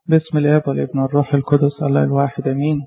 بسم الاب والابن والروح القدس الله الواحد امين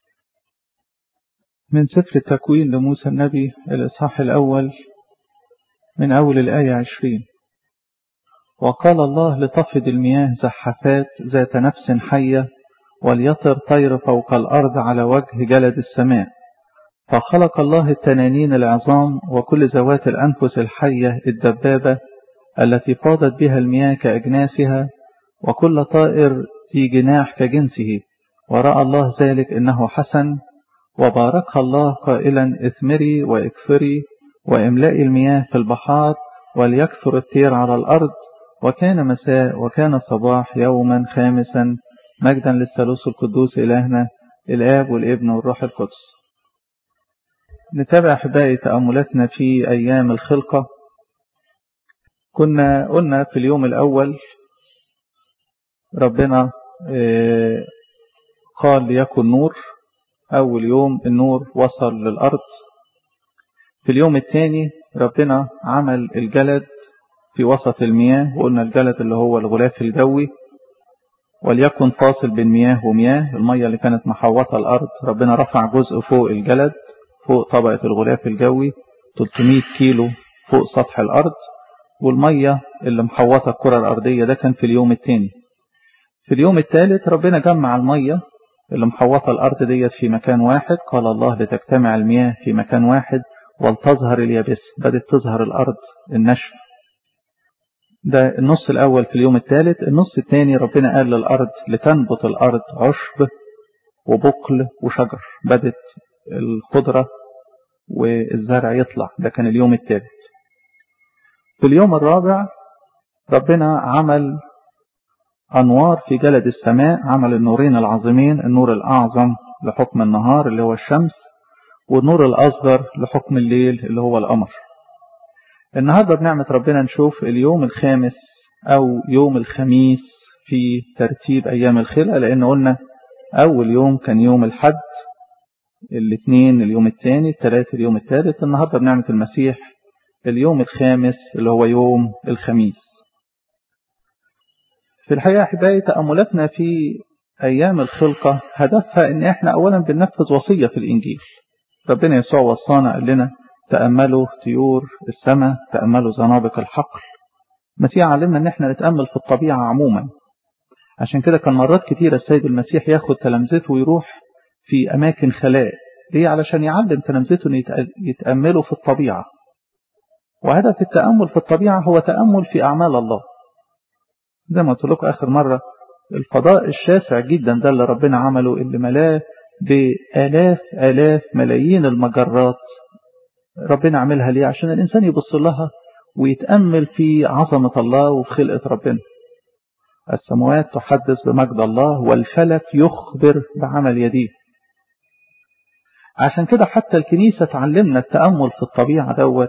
من سفر التكوين لموسى النبي الاصحاح الاول من اول الايه عشرين وقال الله لتفض المياه زحفات ذات نفس حيه وليطر طير فوق الارض على وجه جلد السماء فخلق الله التنانين العظام وكل ذوات الانفس الحيه الدبابه التي فاضت بها المياه كاجناسها وكل طائر في جناح كجنسه ورأى الله ذلك إنه حسن وباركها الله قائلا اثمري واكفري واملئي المياه في البحار وليكثر الطير على الأرض وكان مساء وكان صباح يوما خامسا مجدا للثالوث القدوس إلهنا الآب والابن والروح القدس نتابع أحبائي تأملاتنا في أيام الخلقة كنا قلنا في اليوم الأول ربنا قال ليكن نور أول يوم النور وصل للأرض في اليوم الثاني ربنا عمل الجلد في وسط المياه وقلنا الجلد اللي هو الغلاف الجوي وليكن فاصل بين مياه ومياه المية اللي كانت محوطة الأرض ربنا رفع جزء فوق الجلد فوق طبقة الغلاف الجوي 300 كيلو فوق سطح الأرض والمية اللي محوطة الكرة الأرضية ده كان في اليوم الثاني في اليوم الثالث ربنا جمع المية اللي محوطة الأرض ديت في مكان واحد قال الله لتجتمع المياه في مكان واحد ولتظهر اليابس بدت تظهر الأرض النشف ده النص الأول في اليوم الثالث النص الثاني ربنا قال للأرض لتنبت الأرض عشب وبقل وشجر بدت الخضرة والزرع يطلع ده كان اليوم الثالث في اليوم الرابع ربنا عمل أنوار في جلد السماء عمل النورين العظيمين النور الأعظم لحكم النهار اللي هو الشمس والنور الأصغر لحكم الليل اللي هو القمر النهاردة بنعمة ربنا نشوف اليوم الخامس أو يوم الخميس في ترتيب أيام الخلقة لأن قلنا أول يوم كان يوم الحد الاثنين اليوم الثاني الثلاث اليوم الثالث النهاردة بنعمة المسيح اليوم الخامس اللي هو يوم الخميس في الحقيقة أحبائي تأملاتنا في أيام الخلقة هدفها إن إحنا أولا بننفذ وصية في الإنجيل ربنا يسوع وصانا قال لنا تأملوا طيور السماء تأملوا زنابق الحقل المسيح علمنا إن إحنا نتأمل في الطبيعة عموما عشان كده كان مرات كتيرة السيد المسيح ياخد تلامذته ويروح في أماكن خلاء ليه علشان يعلم تلامذته إن يتأملوا في الطبيعة وهدف التأمل في الطبيعة هو تأمل في أعمال الله زي ما قلت لكم آخر مرة الفضاء الشاسع جدا ده اللي ربنا عمله اللي ملاه بآلاف آلاف ملايين المجرات ربنا عملها ليه عشان الإنسان يبص لها ويتأمل في عظمة الله وفي خلقة ربنا السماوات تحدث بمجد الله والفلك يخبر بعمل يديه عشان كده حتى الكنيسة تعلمنا التأمل في الطبيعة دوت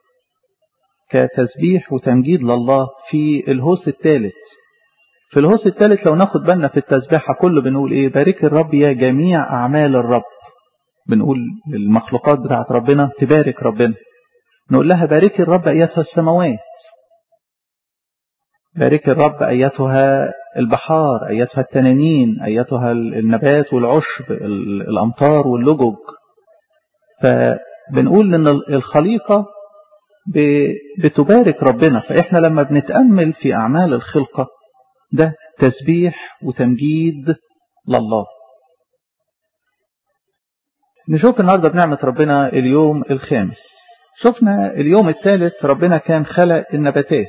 كتسبيح وتمجيد لله في الهوس الثالث في الهوس الثالث لو ناخد بالنا في التسبيحة كله بنقول ايه بارك الرب يا جميع أعمال الرب بنقول للمخلوقات بتاعت ربنا تبارك ربنا نقول لها بارك الرب أيتها السماوات بارك الرب أيتها البحار أيتها التنانين أيتها النبات والعشب الأمطار واللجج فبنقول إن الخليقة بتبارك ربنا فإحنا لما بنتأمل في أعمال الخلقة ده تسبيح وتمجيد لله نشوف النهاردة بنعمة ربنا اليوم الخامس شفنا اليوم الثالث ربنا كان خلق النباتات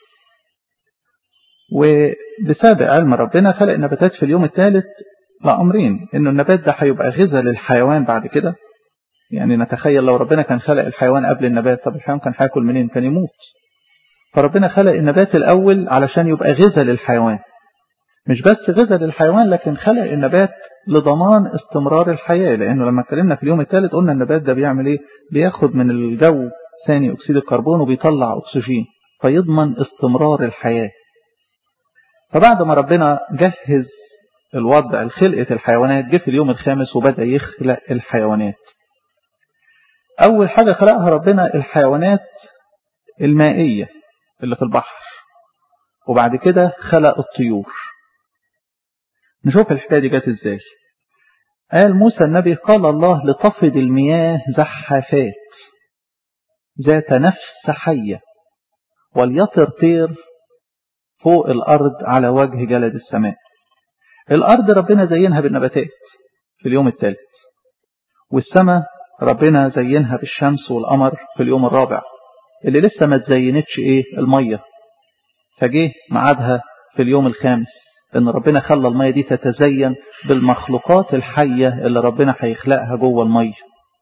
وبسبب علم ربنا خلق النباتات في اليوم الثالث لأمرين إنه النبات ده هيبقى غذاء للحيوان بعد كده يعني نتخيل لو ربنا كان خلق الحيوان قبل النبات طب الحيوان كان هياكل منين كان يموت فربنا خلق النبات الأول علشان يبقى غذاء للحيوان مش بس غذاء للحيوان لكن خلق النبات لضمان استمرار الحياة لأنه لما اتكلمنا في اليوم الثالث قلنا النبات ده بيعمل ايه بياخد من الجو ثاني أكسيد الكربون وبيطلع أكسجين فيضمن استمرار الحياة فبعد ما ربنا جهز الوضع الخلقة الحيوانات جه في اليوم الخامس وبدأ يخلق الحيوانات أول حاجة خلقها ربنا الحيوانات المائية اللي في البحر وبعد كده خلق الطيور نشوف الحكاية دي جت ازاي قال موسى النبي قال الله لتفض المياه زحافات ذات نفس حية وليطر طير فوق الأرض على وجه جلد السماء الأرض ربنا زينها بالنباتات في اليوم الثالث والسماء ربنا زينها بالشمس والقمر في اليوم الرابع اللي لسه ما تزينتش ايه المية فجه معادها في اليوم الخامس ان ربنا خلى المية دي تتزين بالمخلوقات الحية اللي ربنا هيخلقها جوه المية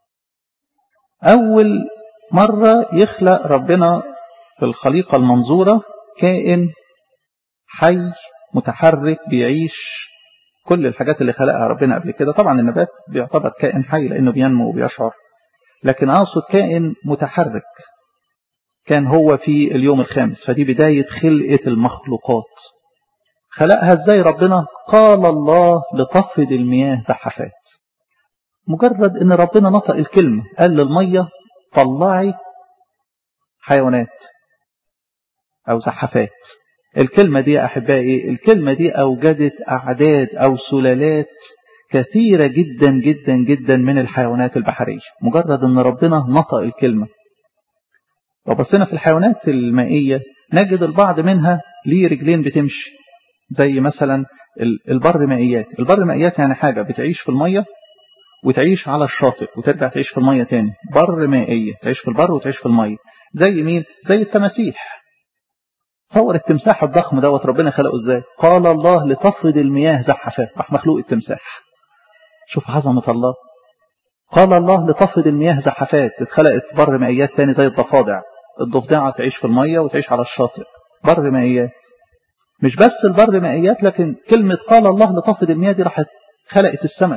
اول مرة يخلق ربنا في الخليقة المنظورة كائن حي متحرك بيعيش كل الحاجات اللي خلقها ربنا قبل كده طبعا النبات بيعتبر كائن حي لأنه بينمو وبيشعر لكن أقصد كائن متحرك كان هو في اليوم الخامس فدي بداية خلقة المخلوقات خلقها ازاي ربنا قال الله لتفرد المياه زحفات مجرد ان ربنا نطق الكلمة قال للمية طلعي حيوانات او زحفات الكلمة دي يا أحبائي الكلمة دي أوجدت أعداد أو سلالات كثيرة جدا جدا جدا من الحيوانات البحرية مجرد أن ربنا نطق الكلمة وبصينا في الحيوانات المائية نجد البعض منها ليه رجلين بتمشي زي مثلا البر مائيات البر مائيات يعني حاجة بتعيش في المية وتعيش على الشاطئ وترجع تعيش في المية تاني بر مائية تعيش في البر وتعيش في المية زي مين زي التماسيح تصور التمساح الضخم دوت ربنا خلقه ازاي قال الله لتفرض المياه زحفات راح مخلوق التمساح شوف عظمة الله قال الله لتفرض المياه زحفات اتخلقت بر مائيات تاني زي الضفادع الضفدعة تعيش في المية وتعيش على الشاطئ بر مائيات مش بس البر مائيات لكن كلمة قال الله لتفرض المياه دي راحت خلقت السمك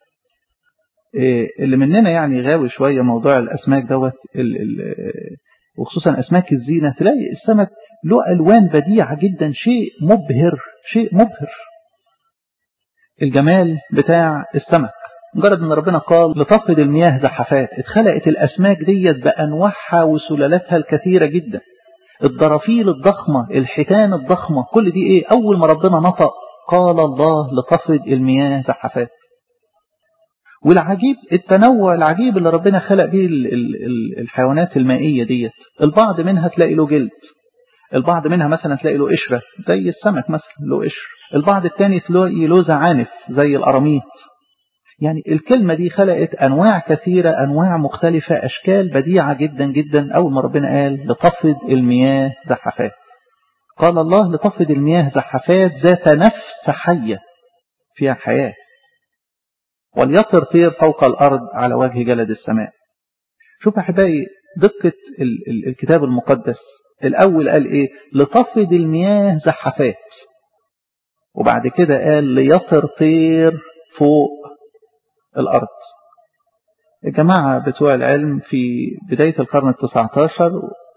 اللي مننا يعني غاوي شوية موضوع الأسماك دوت وخصوصا أسماك الزينة تلاقي السمك له ألوان بديعة جدا شيء مبهر شيء مبهر الجمال بتاع السمك مجرد ان ربنا قال لتفرض المياه زحفات اتخلقت الأسماك ديت بأنواعها وسلالاتها الكثيرة جدا الضرافيل الضخمة الحيتان الضخمة كل دي ايه أول ما ربنا نطق قال الله لتفرض المياه زحفات والعجيب التنوع العجيب اللي ربنا خلق به الحيوانات المائية ديت البعض منها تلاقي له جلد البعض منها مثلا تلاقي له قشرة زي السمك مثلا له قشر البعض التاني تلاقي له زعانف زي القراميط يعني الكلمة دي خلقت أنواع كثيرة أنواع مختلفة أشكال بديعة جدا جدا أول ما ربنا قال لتفض المياه زحفات قال الله لتفض المياه زحفات ذات نفس حية فيها حياة وليطر طير فوق الأرض على وجه جلد السماء شوف أحبائي دقة الكتاب المقدس الأول قال إيه لتفض المياه زحفات وبعد كده قال ليطر طير فوق الأرض الجماعة بتوع العلم في بداية القرن التسعة عشر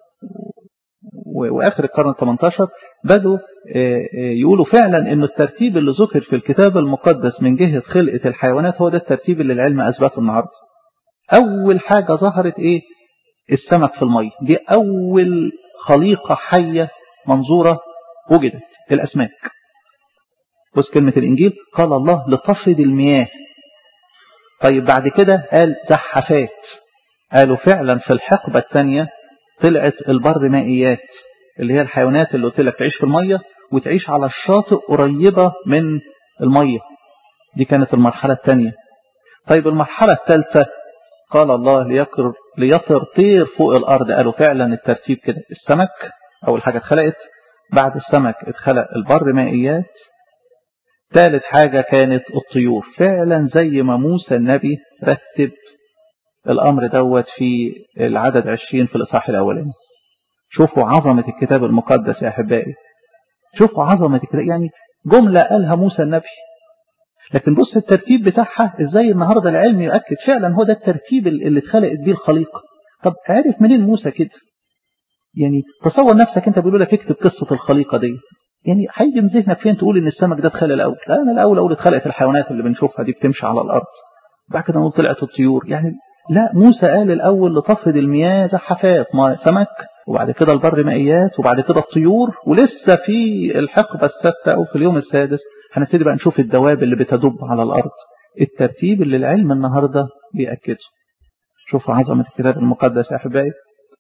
وآخر القرن الثمانتاشر بدوا يقولوا فعلا أن الترتيب اللي ذكر في الكتاب المقدس من جهة خلقة الحيوانات هو ده الترتيب اللي العلم أثبته النهاردة أول حاجة ظهرت إيه السمك في المية دي أول خليقة حية منظورة وجدت الأسماك بص كلمة الإنجيل قال الله لتفرض المياه طيب بعد كده قال زحفات قالوا فعلا في الحقبة الثانية طلعت البر مائيات اللي هي الحيوانات اللي قلت لك تعيش في المية وتعيش على الشاطئ قريبة من المية دي كانت المرحلة الثانية طيب المرحلة الثالثة قال الله ليقر ليطر طير فوق الأرض قالوا فعلا الترتيب كده السمك أول حاجة اتخلقت بعد السمك اتخلق البر مائيات ثالث حاجة كانت الطيور فعلا زي ما موسى النبي رتب الأمر دوت في العدد عشرين في الإصحاح الأولاني شوفوا عظمة الكتاب المقدس يا أحبائي شوفوا عظمة الكتاب يعني جملة قالها موسى النبي لكن بص الترتيب بتاعها ازاي النهاردة العلم يؤكد فعلا هو ده الترتيب اللي اتخلقت بيه الخليقة طب عارف منين موسى كده يعني تصور نفسك انت بيقولوا لك اكتب قصة الخليقة دي يعني هيجي من ذهنك فين تقول ان السمك ده اتخلق الاول لا انا الاول اول اتخلقت الحيوانات اللي بنشوفها دي بتمشي على الارض بعد كده نقول طلعت الطيور يعني لا موسى قال الاول لتفرض المياه زحفات سمك وبعد كده البر مائيات وبعد كده الطيور ولسه في الحقبة السادسة او في اليوم السادس هنبتدي بقى نشوف الدواب اللي بتدب على الأرض الترتيب اللي العلم النهاردة بيأكده شوفوا عظمة الكتاب المقدس يا أحبائي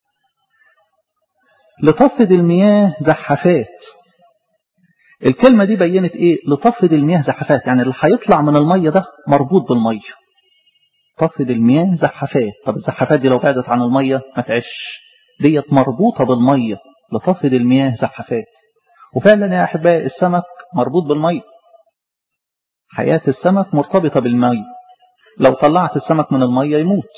لتفض المياه زحفات الكلمة دي بينت ايه لتفض المياه زحفات يعني اللي هيطلع من المية ده مربوط بالمية تفض المياه زحفات طب الزحفات دي لو بعدت عن المية ما تعيش ديت مربوطة بالمية لتفض المياه زحفات وفعلا يا أحبائي السمك مربوط بالمية حياة السمك مرتبطة بالمية لو طلعت السمك من المية يموت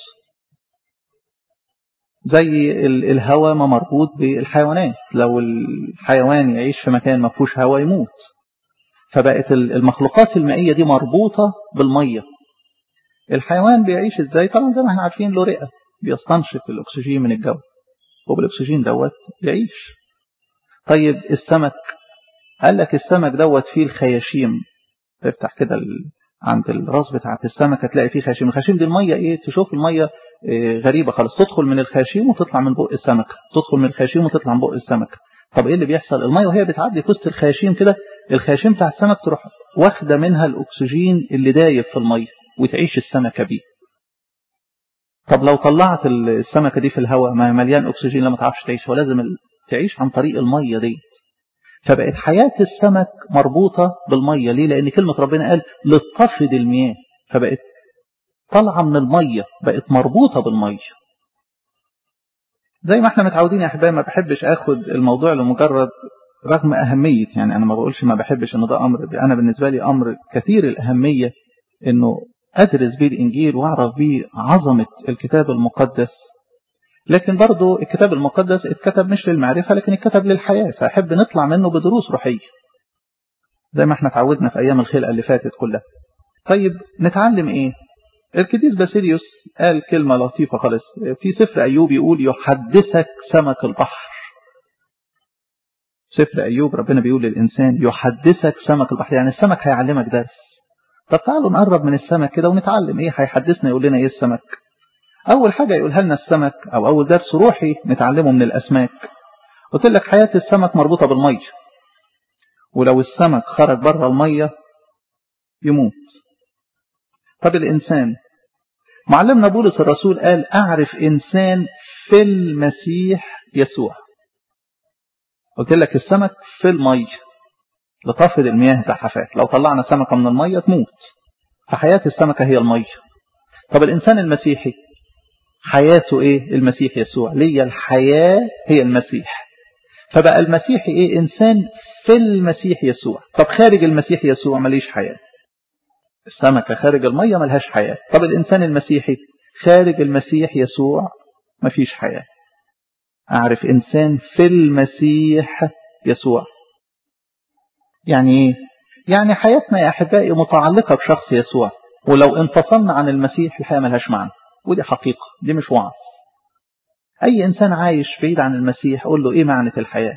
زي الهواء ما مربوط بالحيوانات لو الحيوان يعيش في مكان ما فيهوش هواء يموت فبقت المخلوقات المائية دي مربوطة بالمية الحيوان بيعيش ازاي طبعا زي ما احنا عارفين له رئة بيستنشق الأكسجين من الجو وبالأكسجين دوت يعيش طيب السمك قال لك السمك دوت فيه الخياشيم تفتح كده عند الراس بتاعت السمكة تلاقي فيه خياشيم الخياشيم دي المية ايه تشوف المية إيه غريبة خالص تدخل من الخياشيم وتطلع من بق السمكة تدخل من الخياشيم وتطلع من بق السمكة طب ايه اللي بيحصل المية وهي بتعدي في وسط الخياشيم كده الخياشيم بتاع السمك تروح واخدة منها الأكسجين اللي دايب في المية وتعيش السمكة بيه طب لو طلعت السمكة دي في الهواء ما مليان أكسجين لما تعرفش تعيش ولازم تعيش عن طريق المية دي فبقت حياة السمك مربوطة بالمية ليه لأن كلمة ربنا قال لتفض المياه فبقت طالعة من المية بقت مربوطة بالمية زي ما احنا متعودين يا احبائي ما بحبش اخد الموضوع لمجرد رغم أهمية يعني أنا ما بقولش ما بحبش إن ده أمر أنا بالنسبة لي أمر كثير الأهمية إنه أدرس بيه الإنجيل وأعرف بيه عظمة الكتاب المقدس لكن برضو الكتاب المقدس اتكتب مش للمعرفة لكن اتكتب للحياة فأحب نطلع منه بدروس روحية زي ما احنا تعودنا في أيام الخلقة اللي فاتت كلها طيب نتعلم إيه القديس باسيليوس قال كلمة لطيفة خالص في سفر أيوب يقول يحدثك سمك البحر سفر أيوب ربنا بيقول للإنسان يحدثك سمك البحر يعني السمك هيعلمك درس طب تعالوا نقرب من السمك كده ونتعلم ايه هيحدثنا يقول لنا ايه السمك اول حاجة يقولها لنا السمك او اول درس روحي نتعلمه من الاسماك قلت لك حياة السمك مربوطة بالمية ولو السمك خرج بره المية يموت طب الانسان معلمنا بولس الرسول قال اعرف انسان في المسيح يسوع قلت لك السمك في المية لتفض المياه زحفات لو طلعنا سمكة من المية تموت فحياة السمكة هي المية طب الإنسان المسيحي حياته إيه المسيح يسوع ليا الحياة هي المسيح فبقى المسيحي إيه إنسان في المسيح يسوع طب خارج المسيح يسوع ماليش حياة السمكة خارج المية ملهاش حياة طب الإنسان المسيحي خارج المسيح يسوع مفيش حياة أعرف إنسان في المسيح يسوع يعني ايه يعني حياتنا يا أحبائي متعلقة بشخص يسوع ولو انفصلنا عن المسيح الحياة ملهاش معنى ودي حقيقة دي مش وعظ أي إنسان عايش بعيد عن المسيح قول له إيه معنى الحياة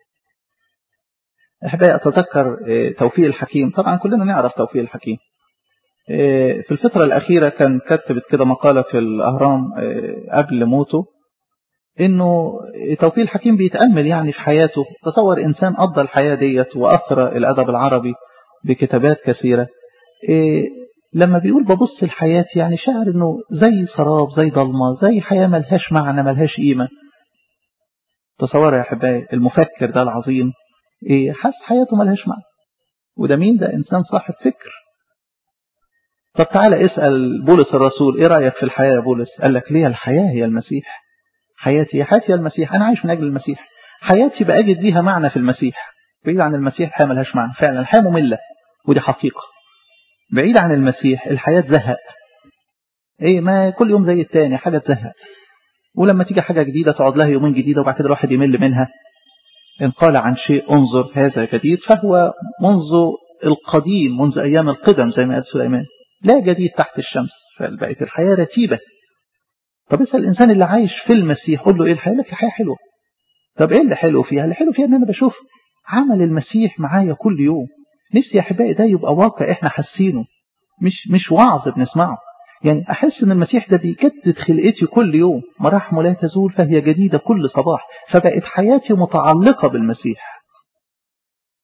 أحبائي أتذكر توفيق الحكيم طبعا كلنا نعرف توفيق الحكيم في الفترة الأخيرة كان كتبت كده مقالة في الأهرام قبل موته انه توفيق الحكيم بيتأمل يعني في حياته تصور انسان قضى الحياة ديت وأثرى الأدب العربي بكتابات كثيرة إيه لما بيقول ببص الحياة يعني شعر انه زي سراب زي ضلمة زي حياة ملهاش معنى ملهاش قيمة تصور يا أحبائي المفكر ده العظيم إيه حس حياته ملهاش معنى وده مين ده إنسان صاحب فكر طب تعالى اسأل بولس الرسول ايه رأيك في الحياة يا بولس قال لك ليه الحياة هي المسيح حياتي حياتي المسيح أنا عايش من أجل المسيح حياتي بأجد ليها معنى في المسيح بعيد عن المسيح الحياة ملهاش معنى فعلا الحياة مملة ودي حقيقة بعيد عن المسيح الحياة زهق ايه ما كل يوم زي التاني حاجة تزهق ولما تيجي حاجة جديدة تقعد لها يومين جديدة وبعد كده الواحد يمل منها إن قال عن شيء انظر هذا جديد فهو منذ القديم منذ أيام القدم زي ما قال سليمان لا جديد تحت الشمس فبقت الحياة رتيبة طب اسأل الإنسان اللي عايش في المسيح قول له إيه الحياة لك الحياة حلوة طب إيه اللي حلو فيها اللي حلو فيها إن أنا بشوف عمل المسيح معايا كل يوم نفسي يا أحبائي ده يبقى واقع إحنا حاسينه مش مش وعظ بنسمعه يعني أحس إن المسيح ده بيجدد خلقتي كل يوم مراحمه لا تزول فهي جديدة كل صباح فبقت حياتي متعلقة بالمسيح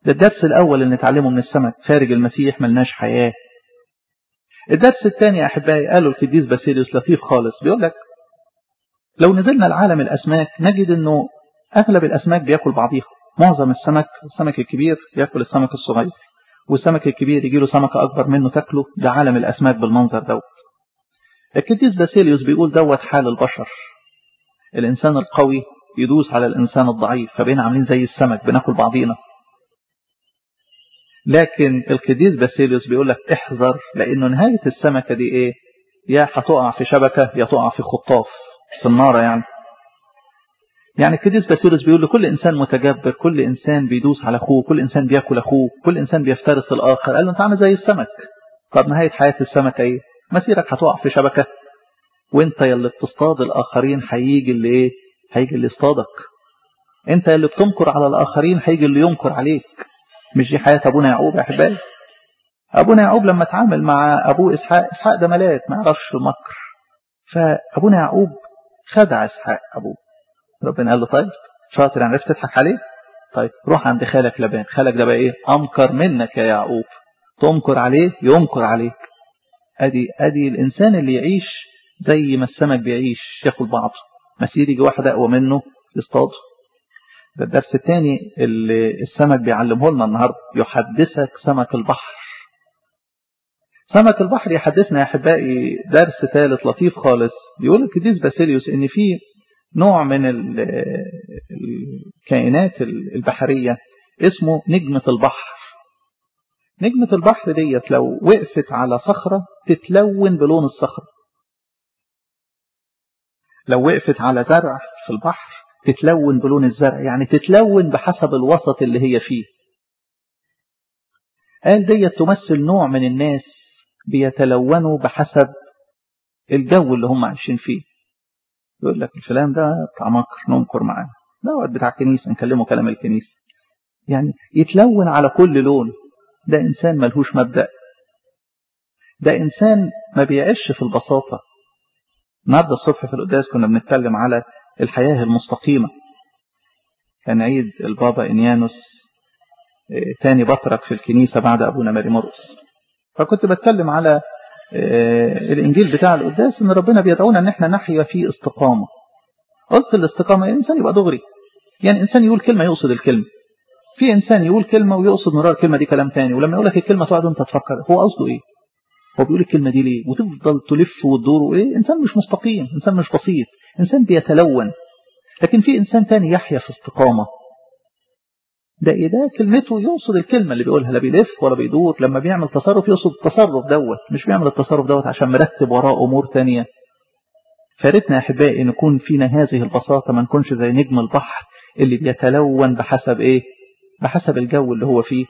ده الدرس الأول اللي نتعلمه من السمك خارج المسيح ملناش حياة الدرس الثاني يا أحبائي قالوا القديس باسيليوس لطيف خالص بيقول لك لو نزلنا العالم الأسماك نجد أنه أغلب الأسماك بياكل بعضيها معظم السمك السمك الكبير ياكل السمك الصغير والسمك الكبير يجي له سمكة أكبر منه تاكله ده عالم الأسماك بالمنظر دوت القديس باسيليوس بيقول دوت حال البشر الإنسان القوي يدوس على الإنسان الضعيف فبقينا عاملين زي السمك بناكل بعضينا لكن القديس باسيليوس بيقول لك احذر لأنه نهاية السمكة دي إيه يا هتقع في شبكة يا تقع في خطاف في النار يعني يعني القديس باسيليوس بيقول لكل إنسان متجبر كل إنسان بيدوس على أخوه كل إنسان بياكل أخوه كل إنسان بيفترس الآخر قال له أنت عامل زي السمك طب نهاية حياة السمكة إيه مسيرك هتقع في شبكة وانت يلي بتصطاد الآخرين هيجي اللي إيه هيجي اللي يصطادك انت اللي بتنكر على الآخرين هيجي اللي ينكر عليك مش دي حياة أبونا يعقوب يا أحبائي أبونا يعقوب لما اتعامل مع أبوه إسحاق إسحاق ده ملاك ما يعرفش المكر فأبونا يعقوب خدع إسحاق أبوه ربنا قال له طيب شاطر يعني عرفت تضحك عليه طيب روح عند خالك لبان خالك ده بقى ايه أمكر منك يا يعقوب تنكر عليه ينكر عليك ادي ادي الانسان اللي يعيش زي ما السمك بيعيش ياكل بعضه مسير يجي واحد اقوى منه يصطاده ده الدرس الثاني اللي السمك بيعلمه لنا النهارده يحدثك سمك البحر سمك البحر يحدثنا يا احبائي درس ثالث لطيف خالص بيقول القديس باسيليوس ان في نوع من الكائنات البحريه اسمه نجمه البحر نجمه البحر ديت لو وقفت على صخره تتلون بلون الصخره لو وقفت على زرع في البحر تتلون بلون الزرع يعني تتلون بحسب الوسط اللي هي فيه قال ديت تمثل نوع من الناس بيتلونوا بحسب الجو اللي هم عايشين فيه يقول لك الفلان ده بتاع مكر ننكر معاه دوت بتاع كنيسة نكلمه كلام الكنيسة يعني يتلون على كل لون ده إنسان ملهوش مبدأ ده إنسان ما بيعيش في البساطة النهارده الصبح في القداس كنا بنتكلم على الحياة المستقيمة كان عيد البابا إنيانوس تاني بطرك في الكنيسة بعد أبونا ماري مرقس فكنت بتكلم على الإنجيل بتاع القداس إن ربنا بيدعونا إن إحنا نحيا في استقامة قلت الاستقامة الإنسان يبقى دغري يعني إنسان يقول كلمة يقصد الكلمة في إنسان يقول كلمة ويقصد مرار الكلمة دي كلام تاني ولما يقول لك الكلمة تقعد أنت تفكر هو قصده إيه هو بيقول الكلمة دي ليه وتفضل تلف وتدور وإيه إنسان مش مستقيم إنسان مش بسيط إنسان بيتلون لكن في إنسان تاني يحيا في استقامة ده إيه ده كلمته يقصد الكلمة اللي بيقولها لا بيلف ولا بيدور لما بيعمل تصرف يقصد التصرف دوت مش بيعمل التصرف دوت عشان مرتب وراه أمور تانية فارتنا يا أحبائي أن يكون فينا هذه البساطة ما نكونش زي نجم البحر اللي بيتلون بحسب إيه بحسب الجو اللي هو فيه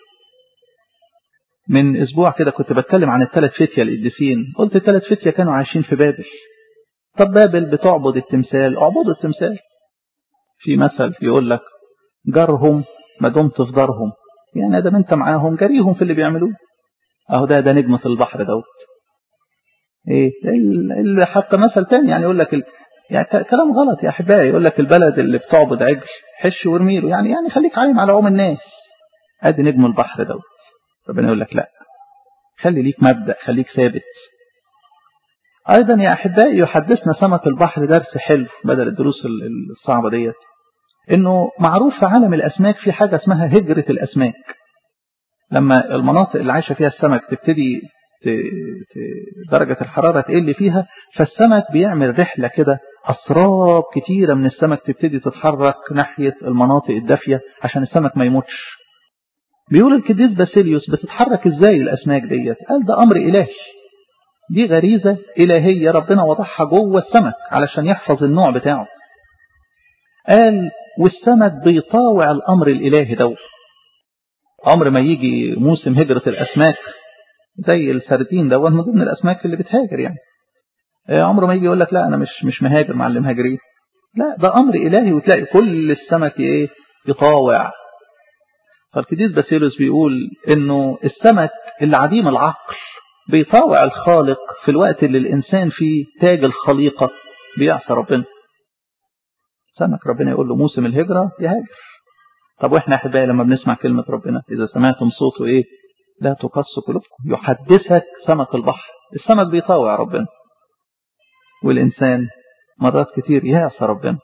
من أسبوع كده كنت بتكلم عن الثلاث فتية القديسين قلت الثلاث فتية كانوا عايشين في بابل طب بابل بتعبد التمثال اعبدوا التمثال في مثل يقول لك جرهم ما دمت في دارهم يعني ادام انت معاهم جريهم في اللي بيعملوه اهو ده ده نجمة البحر دوت ايه اللي حتى مثل تاني يعني يقول لك ال... يعني كلام غلط يا احبائي يقول لك البلد اللي بتعبد عجل حش وارميله يعني يعني خليك عايم على عوم الناس ادي نجم البحر دوت ربنا يقول لك لا خلي ليك مبدأ خليك ثابت أيضا يا أحبائي يحدثنا سمك البحر درس حلو بدل الدروس الصعبة ديت إنه معروف في عالم الأسماك في حاجة اسمها هجرة الأسماك لما المناطق اللي عايشة فيها السمك تبتدي درجة الحرارة تقل فيها فالسمك بيعمل رحلة كده أسراب كتيرة من السمك تبتدي تتحرك ناحية المناطق الدافية عشان السمك ما يموتش بيقول القديس باسيليوس بتتحرك ازاي الأسماك ديت قال ده أمر إلهي دي غريزة إلهية ربنا وضعها جوه السمك علشان يحفظ النوع بتاعه قال والسمك بيطاوع الأمر الإلهي دوت عمر ما يجي موسم هجرة الأسماك زي السردين دوت من ضمن الأسماك اللي بتهاجر يعني عمره ما يجي يقول لك لا أنا مش مش مهاجر مع اللي مهاجرين لا ده أمر إلهي وتلاقي كل السمك إيه يطاوع فالقديس باسيلوس بيقول إنه السمك اللي عديم العقل بيطاوع الخالق في الوقت اللي الإنسان فيه تاج الخليقة بيعصى ربنا سمك ربنا يقول له موسم الهجرة يهاجر طب واحنا احبائي لما بنسمع كلمة ربنا اذا سمعتم صوته ايه لا تقص قلوبكم يحدثك سمك البحر السمك بيطاوع ربنا والإنسان مرات كتير يعصى ربنا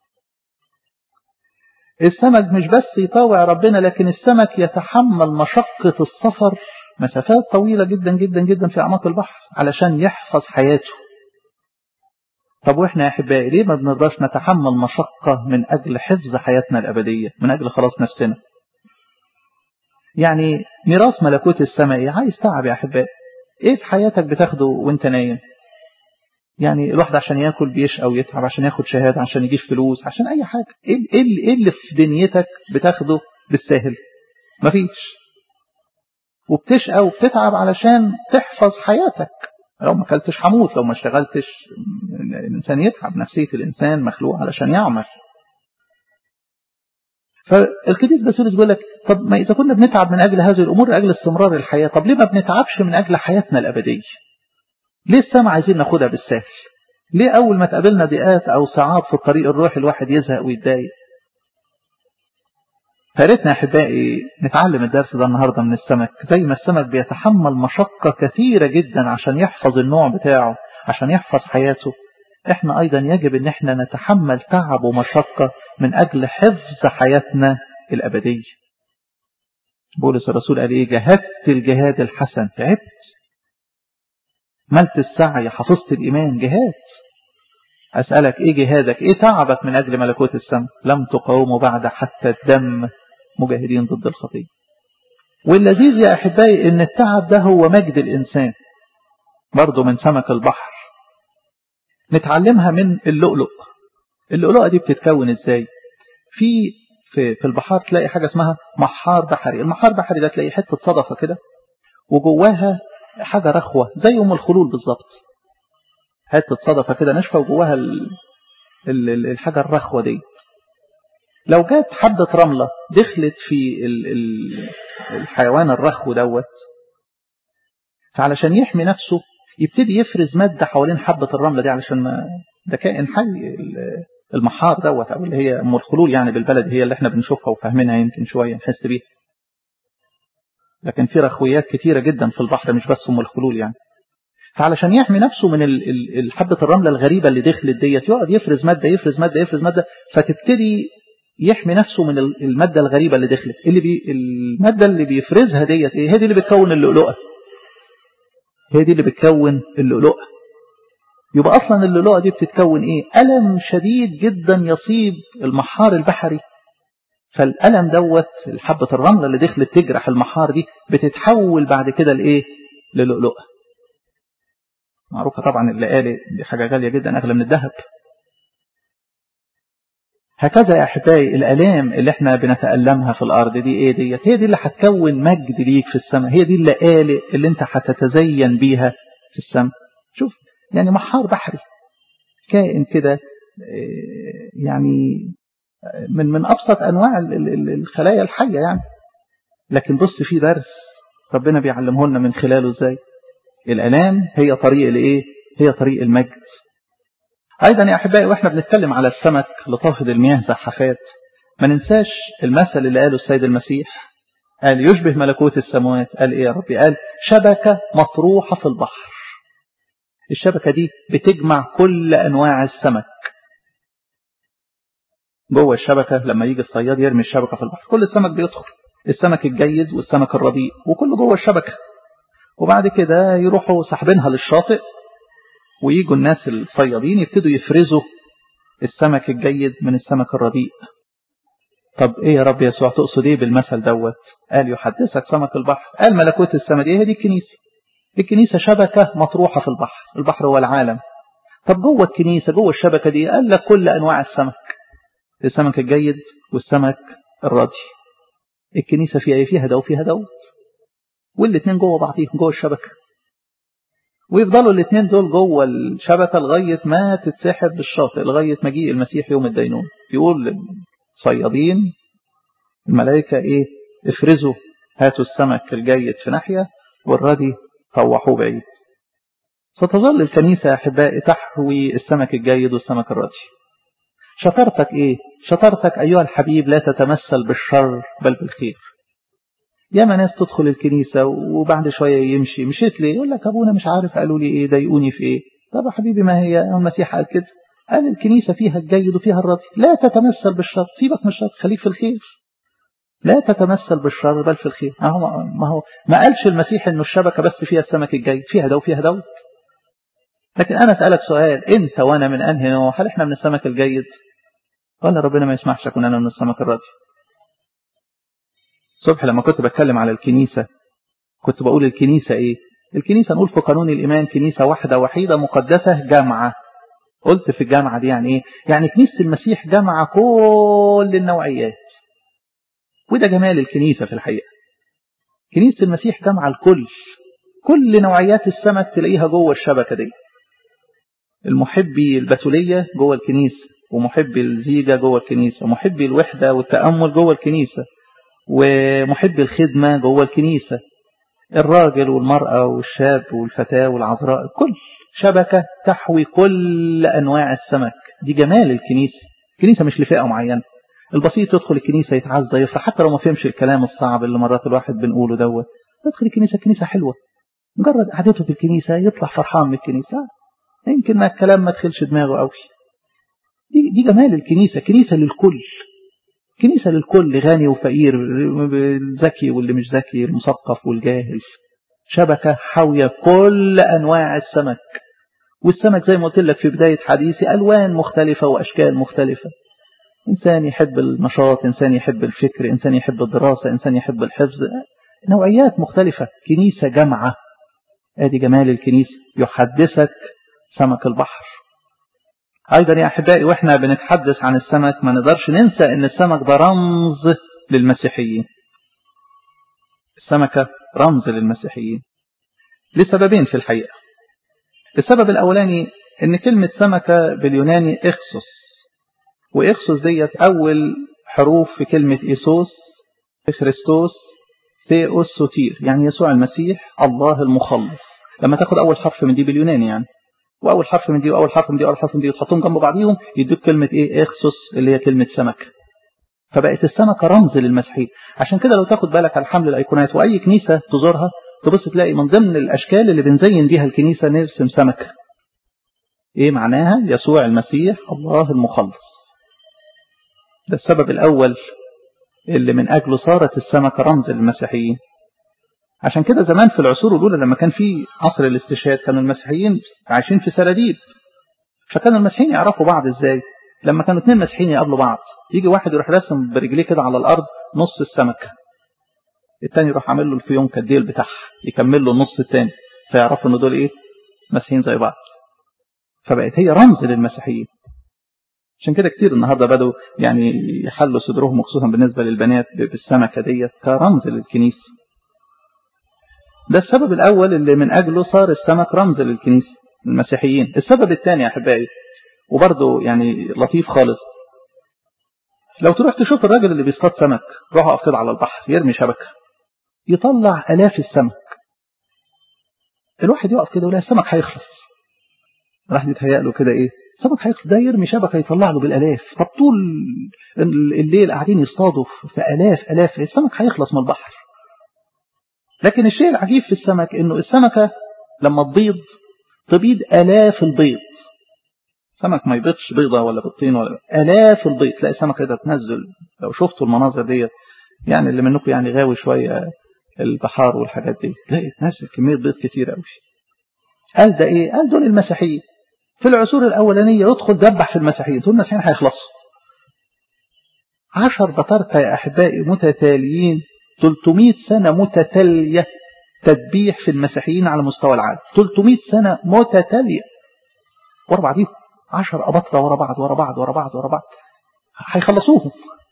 السمك مش بس يطاوع ربنا لكن السمك يتحمل مشقة السفر مسافات طويلة جدا جدا جدا في أعماق البحر علشان يحفظ حياته طب واحنا يا احبائي ليه ما بنرضاش نتحمل مشقة من أجل حفظ حياتنا الأبدية من أجل خلاص نفسنا يعني ميراث ملكوت السماء عايز تعب يا احبائي ايه في حياتك بتاخده وانت نايم يعني الواحد عشان ياكل بيشقى ويتعب عشان ياخد شهاده عشان يجيب فلوس عشان اي حاجه ايه ايه اللي في دنيتك بتاخده بالساهل مفيش وبتشقى وبتتعب علشان تحفظ حياتك لو ما اكلتش هموت لو ما اشتغلتش الانسان يتعب نفسيه الانسان مخلوق علشان يعمل فالقديس باسيلوس بيقول لك طب ما اذا كنا بنتعب من اجل هذه الامور لاجل استمرار الحياه طب ليه ما بنتعبش من اجل حياتنا الابديه ليه السماء عايزين ناخدها بالسهل ليه اول ما تقابلنا ضيقات او صعاب في الطريق الروحي الواحد يزهق ويتضايق فارتنا يا احبائي نتعلم الدرس ده النهارده من السمك زي ما السمك بيتحمل مشقه كثيره جدا عشان يحفظ النوع بتاعه عشان يحفظ حياته احنا ايضا يجب ان احنا نتحمل تعب ومشقة من اجل حفظ حياتنا الابدية بولس الرسول قال ايه جهدت الجهاد الحسن تعبت ملت السعي حفظت الايمان جهاد اسألك ايه جهادك ايه تعبك من اجل ملكوت السماء لم تقاوموا بعد حتى الدم مجاهدين ضد الخطية واللذيذ يا احبائي ان التعب ده هو مجد الانسان برضه من سمك البحر نتعلمها من اللؤلؤ اللؤلؤة دي بتتكون ازاي في في في البحار تلاقي حاجة اسمها محار بحري المحار بحري ده تلاقي حتة صدفة كده وجواها حاجة رخوة زي ام الخلول بالظبط حتة صدفة كده ناشفة وجواها ال... ال... ال... الحاجة الرخوة دي لو جت حبة رملة دخلت في ال... ال... الحيوان الرخو دوت فعلشان يحمي نفسه يبتدي يفرز مادة حوالين حبة الرملة دي علشان ما ده كائن حي المحار دوت أو اللي هي أم الخلول يعني بالبلد هي اللي احنا بنشوفها وفاهمينها يمكن شوية نحس بيها لكن في رخويات كتيرة جدا في البحر مش بس أم الخلول يعني فعلشان يحمي نفسه من حبة الرملة الغريبة اللي دخلت ديت يقعد يفرز مادة يفرز مادة يفرز مادة فتبتدي يحمي نفسه من المادة الغريبة اللي دخلت اللي بي المادة اللي بيفرزها ديت ايه هي دي اللي بتكون اللؤلؤة هي دي اللي بتكون اللؤلؤة يبقى أصلا اللؤلؤة دي بتتكون إيه ألم شديد جدا يصيب المحار البحري فالألم دوت حبة الرملة اللي دخلت تجرح المحار دي بتتحول بعد كده لإيه للؤلؤة معروفة طبعا اللقالي دي حاجة غالية جدا أغلى من الذهب هكذا يا أحبائي الألام اللي احنا بنتألمها في الأرض دي إيه ديت هي دي اللي هتكون مجد ليك في السماء هي دي اللقالق اللي انت هتتزين بيها في السماء شوف يعني محار بحري كائن كده يعني من من أبسط أنواع الخلايا الحية يعني لكن بص في درس ربنا بيعلمه لنا من خلاله ازاي الألام هي طريق الإيه هي طريق المجد أيضا يا أحبائي وإحنا بنتكلم على السمك لطافد المياه زحفات ما ننساش المثل اللي قاله السيد المسيح قال يشبه ملكوت السماوات قال إيه يا ربي قال شبكة مطروحة في البحر الشبكة دي بتجمع كل أنواع السمك جوه الشبكة لما يجي الصياد يرمي الشبكة في البحر كل السمك بيدخل السمك الجيد والسمك الرديء وكله جوه الشبكة وبعد كده يروحوا سحبينها للشاطئ ويجوا الناس الصيادين يبتدوا يفرزوا السمك الجيد من السمك الرديء طب ايه يا رب يسوع تقصد ايه بالمثل دوت قال يحدثك سمك البحر قال ملكوت السماء دي هي دي الكنيسة الكنيسة شبكة مطروحة في البحر البحر هو العالم طب جوه الكنيسة جوه الشبكة دي قال لك كل أنواع السمك السمك الجيد والسمك الردي الكنيسة فيها ايه فيها ده وفيها دوت والاثنين جوه بعضيهم جوه الشبكة ويفضلوا الاثنين دول جوه الشبكة لغاية ما تتسحب للشاطئ لغاية مجيء المسيح يوم الدينون يقول للصيادين الملائكة ايه افرزوا هاتوا السمك الجيد في ناحية والردي طوحوه بعيد ستظل الكنيسة يا أحبائي تحوي السمك الجيد والسمك الردي شطارتك ايه شطارتك ايها الحبيب لا تتمثل بالشر بل بالخير ياما ناس تدخل الكنيسة وبعد شوية يمشي مشيت ليه يقول لك ابونا مش عارف قالوا لي ايه ضايقوني في ايه طب يا حبيبي ما هي المسيح قال كده قال الكنيسة فيها الجيد وفيها الردي لا تتمثل بالشر سيبك من الشر خليك في الخير لا تتمثل بالشر بل في الخير ما هو ما هو ما قالش المسيح انه الشبكة بس فيها السمك الجيد فيها ده وفيها ده لكن انا اسالك سؤال انت وانا من انهي نوع هل احنا من السمك الجيد ولا ربنا ما يسمحش اكون انا من السمك الردي الصبح لما كنت بتكلم على الكنيسة كنت بقول الكنيسة ايه الكنيسة نقول في قانون الإيمان كنيسة واحدة وحيدة مقدسة جامعة قلت في الجامعة دي يعني ايه يعني كنيسة المسيح جامعة كل النوعيات وده جمال الكنيسة في الحقيقة كنيسة المسيح جامعة الكل كل نوعيات السمك تلاقيها جوه الشبكة دي المحبي البتولية جوه الكنيسة ومحبي الزيجة جوه الكنيسة ومحبي الوحدة والتأمل جوه الكنيسة ومحبي الخدمة جوه الكنيسة الراجل والمرأة والشاب والفتاة والعذراء كل شبكة تحوي كل أنواع السمك دي جمال الكنيسة الكنيسة مش لفئة معينة البسيط يدخل الكنيسة يتعزى يفرح حتى لو ما فهمش الكلام الصعب اللي مرات الواحد بنقوله دوت يدخل الكنيسة الكنيسة حلوة مجرد قعدته في الكنيسة يطلع فرحان من الكنيسة يمكن ما الكلام ما تخلش دماغه قوي دي, دي جمال الكنيسة كنيسة للكل كنيسة للكل غني وفقير الذكي واللي مش ذكي المثقف والجاهل شبكة حاوية كل أنواع السمك والسمك زي ما قلت لك في بداية حديثي ألوان مختلفة وأشكال مختلفة إنسان يحب النشاط إنسان يحب الفكر إنسان يحب الدراسة إنسان يحب الحفظ نوعيات مختلفة كنيسة جامعة ادي جمال الكنيسة يحدثك سمك البحر أيضا يا أحبائي وإحنا بنتحدث عن السمك ما نقدرش ننسى أن السمك ده رمز للمسيحيين السمكة رمز للمسيحيين لسببين في الحقيقة السبب الأولاني أن كلمة سمكة باليوناني إخسوس وإخسوس ديت أول حروف في كلمة إيسوس خريستوس ثيوس سوتير يعني يسوع المسيح الله المخلص لما تاخد أول حرف من دي باليوناني يعني واول حرف من دي واول حرف من دي واول حرف من دي وتحطهم جنب بعضيهم يدوك كلمه ايه اخسس اللي هي كلمه سمك فبقت السمكه رمز للمسيحيه عشان كده لو تاخد بالك على حمل الايقونات واي كنيسه تزورها تبص تلاقي من ضمن الاشكال اللي بنزين بيها الكنيسه نرسم سمكه ايه معناها يسوع المسيح الله المخلص ده السبب الاول اللي من اجله صارت السمكه رمز للمسيحيين عشان كده زمان في العصور الأولى لما كان في عصر الاستشهاد كانوا المسيحيين عايشين في سراديب فكانوا المسيحيين يعرفوا بعض ازاي لما كانوا اثنين مسيحيين يقابلوا بعض يجي واحد يروح راسم برجليه كده على الأرض نص السمكة التاني يروح عامل له الفيونكة الديل بتاعها يكمل له النص التاني فيعرفوا ان دول ايه مسيحيين زي بعض فبقت هي رمز للمسيحيين عشان كده كتير النهاردة بدوا يعني يحلوا صدرهم خصوصا بالنسبة للبنات بالسمكة ديت كرمز للكنيسة ده السبب الأول اللي من أجله صار السمك رمز للكنيسة المسيحيين السبب الثاني يا أحبائي وبرضه يعني لطيف خالص لو تروح تشوف الراجل اللي بيصطاد سمك روح اقف كده على البحر يرمي شبكة يطلع آلاف السمك الواحد يقف كده ولا السمك هيخلص راح يتهيأ له كده ايه السمك هيخلص ده يرمي شبكة يطلع له بالآلاف طب طول الليل قاعدين يصطادوا في آلاف آلاف السمك هيخلص من البحر لكن الشيء العجيب في السمك انه السمكة لما تبيض تبيض آلاف البيض سمك ما يبيضش بيضة ولا بيضتين ولا آلاف البيض تلاقي السمكة كده تنزل لو شفتوا المناظر ديت يعني اللي منكم يعني غاوي شوية البحار والحاجات دي تلاقي تنزل كمية بيض كتير قوي قال ده ايه قال دول المسيحيين في العصور الأولانية يدخل دبح في المسيحيين دول المسيحيين هيخلصوا عشر بطاركة يا أحبائي متتاليين 300 سنة متتالية تدبيح في المسيحيين على مستوى العالم 300 سنة متتالية ورا بعضيهم 10 أبطرة ورا بعض ورا بعض ورا بعض ورا بعض هيخلصوهم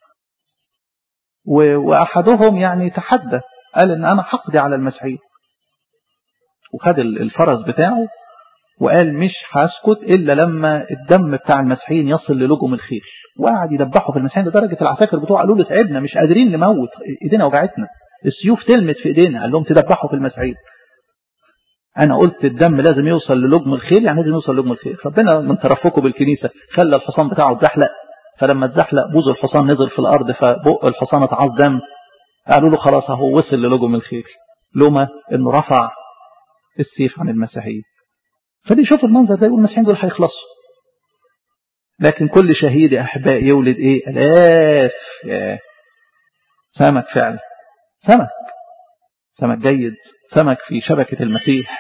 وأحدهم يعني تحدى قال إن أنا حقدي على المسيحيين وخد الفرس بتاعه وقال مش هسكت إلا لما الدم بتاع المسيحيين يصل للجم الخيل وقعد يدبحوا في المسيحيين لدرجة العساكر بتوع قالوا له تعبنا مش قادرين نموت ايدينا وجعتنا السيوف تلمت في ايدينا قال لهم تدبحوا في المسيحيين انا قلت الدم لازم يوصل للجم الخيل يعني لازم يوصل للجم الخيل ربنا من ترفقه بالكنيسة خلى الحصان بتاعه اتزحلق فلما اتزحلق بوز الحصان نزل في الأرض فبق الحصان اتعاص دم قالوا له خلاص اهو وصل للجم الخير لوما انه رفع السيف عن المسيحيين فدي شوف المنظر ده يقول المسيحيين دول هيخلصوا لكن كل شهيد يا احبائي يولد ايه الاف يا سمك فعلا سمك سمك جيد سمك في شبكة المسيح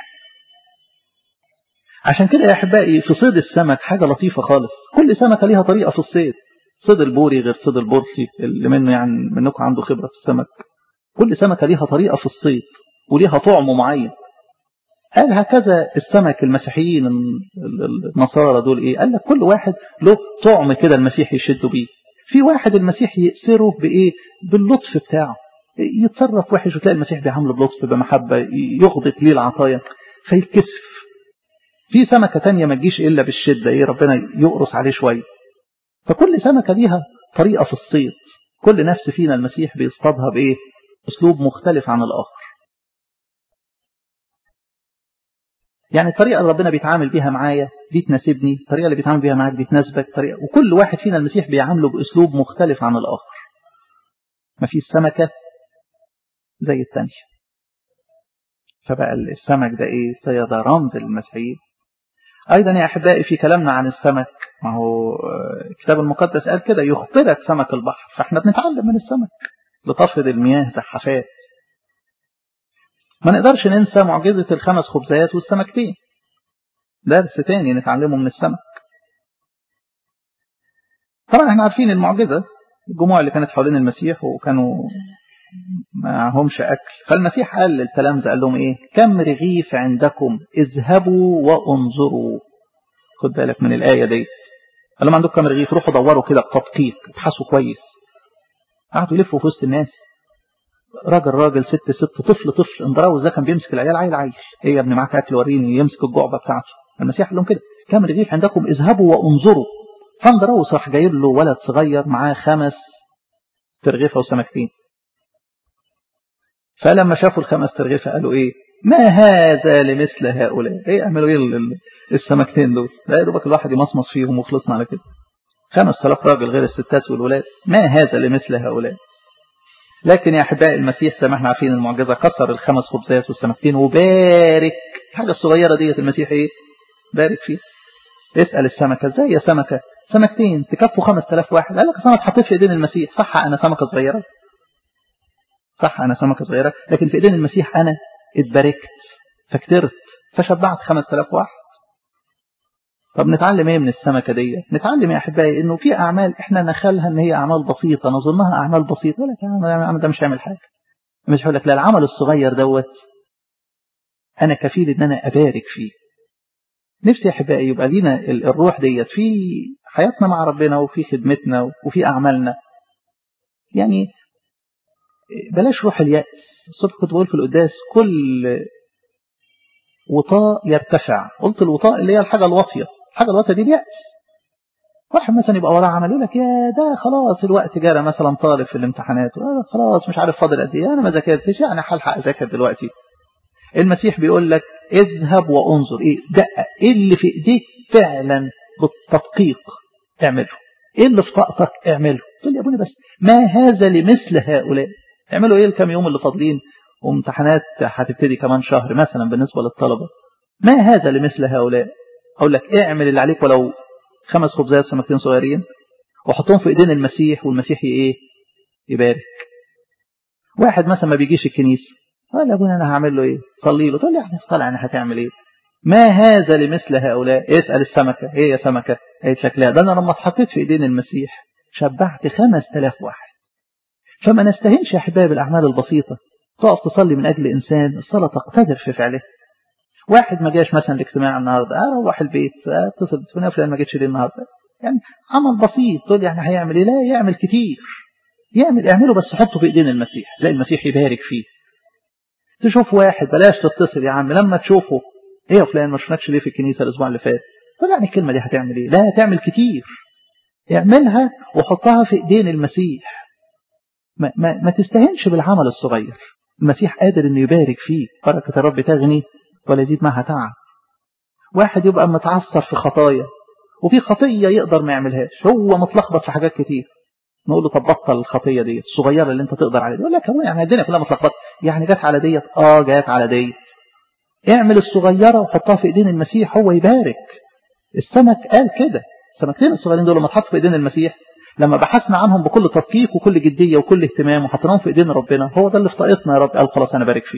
عشان كده يا احبائي في صيد السمك حاجة لطيفة خالص كل سمكة ليها طريقة في الصيد صيد البوري غير صيد البورسي اللي منه يعني منكم عنده خبرة في السمك كل سمكة ليها طريقة في الصيد وليها طعم معين قال هكذا السمك المسيحيين النصارى دول ايه قال لك كل واحد له طعم كده المسيح يشده بيه في واحد المسيح يأسره بايه باللطف بتاعه يتصرف وحش وتلاقي المسيح بيعامله بلطف بمحبة يغضب ليه العطايا فيتكسف في سمكة تانية ما تجيش إلا بالشدة إيه ربنا يقرص عليه شوية فكل سمكة ليها طريقة في الصيد كل نفس فينا المسيح بيصطادها بإيه أسلوب مختلف عن الآخر يعني الطريقة اللي ربنا بيتعامل بيها معايا دي تناسبني الطريقة اللي بيتعامل بيها معاك دي تناسبك طريقة وكل واحد فينا المسيح بيعامله بأسلوب مختلف عن الآخر ما فيش سمكة زي الثانية فبقى السمك ده ايه صيادة رمز للمسيحيين ايضا يا احبائي في كلامنا عن السمك ما هو الكتاب المقدس قال كده يخبرك سمك البحر فاحنا بنتعلم من السمك لتفرض المياه زحفات ما نقدرش ننسى معجزة الخمس خبزات والسمكتين درس تاني نتعلمه من السمك طبعا احنا عارفين المعجزة الجموع اللي كانت حوالين المسيح وكانوا معهمش أكل فالمسيح قال للتلامذة قال لهم إيه كم رغيف عندكم اذهبوا وانظروا خد بالك من الآية دي قال لهم عندكم كم رغيف روحوا دوروا كده بتدقيق ابحثوا كويس قعدوا يلفوا في وسط الناس راجل راجل ست ست طفل طفل اندراوز ده كان بيمسك العيال عيل عايش ايه يا ابني معاك اكل وريني يمسك الجعبه بتاعته المسيح قال لهم كده كم رغيف عندكم اذهبوا وانظروا فاندراوس راح جايب له ولد صغير معاه خمس ترغيفه وسمكتين فلما شافوا الخمس ترغيفه قالوا ايه ما هذا لمثل هؤلاء ايه اعملوا ايه السمكتين دول لا يا دوبك الواحد يمصمص فيهم وخلصنا على كده خمس آلاف راجل غير الستات والولاد ما هذا لمثل هؤلاء لكن يا أحبائي المسيح زي ما احنا عارفين المعجزة كسر الخمس خبزات والسمكتين وبارك الحاجة الصغيرة ديت المسيح ايه بارك فيه اسأل السمكة ازاي يا سمكة سمكتين تكفوا خمس تلاف واحد قال لك أنا اتحطيت في ايدين المسيح صح أنا سمكة صغيرة صح أنا سمكة صغيرة لكن في ايدين المسيح أنا اتباركت فكترت فشبعت خمس تلاف واحد طب نتعلم ايه من السمكة دي نتعلم يا احبائي انه في اعمال احنا نخلها ان هي اعمال بسيطة نظنها اعمال بسيطة ولا العمل ده مش هيعمل حاجة مش هقول لك لا العمل الصغير دوت انا كفيل ان انا ابارك فيه نفسي يا احبائي يبقى لينا الروح ديت في حياتنا مع ربنا وفي خدمتنا وفي اعمالنا يعني بلاش روح اليأس الصبح كنت بقول في القداس كل وطاء يرتفع قلت الوطاء اللي هي الحاجة الواطية الحاجة الواطية دي اليأس واحد مثلا يبقى وراه عمل يقول لك يا ده خلاص الوقت جرى مثلا طالب في الامتحانات خلاص مش عارف فاضل قد ايه انا ما ذاكرتش يعني هلحق اذاكر دلوقتي المسيح بيقول لك اذهب وانظر ايه دقق ايه اللي في ايديك فعلا بالتدقيق اعمله ايه اللي في طاقتك اعمله تقول لي يا ابوني بس ما هذا لمثل هؤلاء اعملوا ايه الكام يوم اللي فاضلين وامتحانات هتبتدي كمان شهر مثلا بالنسبة للطلبة ما هذا لمثل هؤلاء أقول لك اعمل اللي عليك ولو خمس خبزات سمكتين صغيرين وحطهم في ايدين المسيح والمسيح ايه يبارك واحد مثلا ما بيجيش الكنيسة قال يا ابونا انا هعمل له ايه صلي له تقول لي احنا طالع انا هتعمل ايه ما هذا لمثل هؤلاء اسأل السمكة ايه يا سمكة ايه شكلها ده انا لما اتحطيت في ايدين المسيح شبعت خمس تلاف واحد فما نستهنش يا احباب الاعمال البسيطة تقف تصلي من أجل إنسان الصلاة تقتدر في فعله واحد ما جاش مثلا الاجتماع النهاردة أروح البيت اتصل بتقول فلان ما جتش ليه النهاردة يعني عمل بسيط تقول يعني هيعمل ايه لا يعمل كتير يعمل اعمله بس حطه في ايدين المسيح زي المسيح يبارك فيه تشوف واحد بلاش تتصل يا عم لما تشوفه ايه يا فلان ما شفناكش ليه في الكنيسة الاسبوع اللي فات تقول يعني الكلمة دي هتعمل ايه لا هتعمل كتير اعملها وحطها في ايدين المسيح ما, ما, ما تستهنش بالعمل الصغير المسيح قادر انه يبارك فيه بركة الرب تغني ولا يزيد معها تعب واحد يبقى متعثر في خطايا وفي خطية يقدر ما يعملهاش هو متلخبط في حاجات كتير نقول له طب بطل الخطية دي الصغيرة اللي انت تقدر عليها يقول لك هو يعني الدنيا كلها متلخبطة يعني جت على ديت اه جت على ديت اعمل الصغيرة وحطها في ايدين المسيح هو يبارك السمك قال كده السمكتين الصغيرين دول لما اتحطوا في ايدين المسيح لما بحثنا عنهم بكل تدقيق وكل جدية وكل اهتمام وحطيناهم في ايدين ربنا هو ده اللي في طاقتنا يا رب قال خلاص انا بارك فيه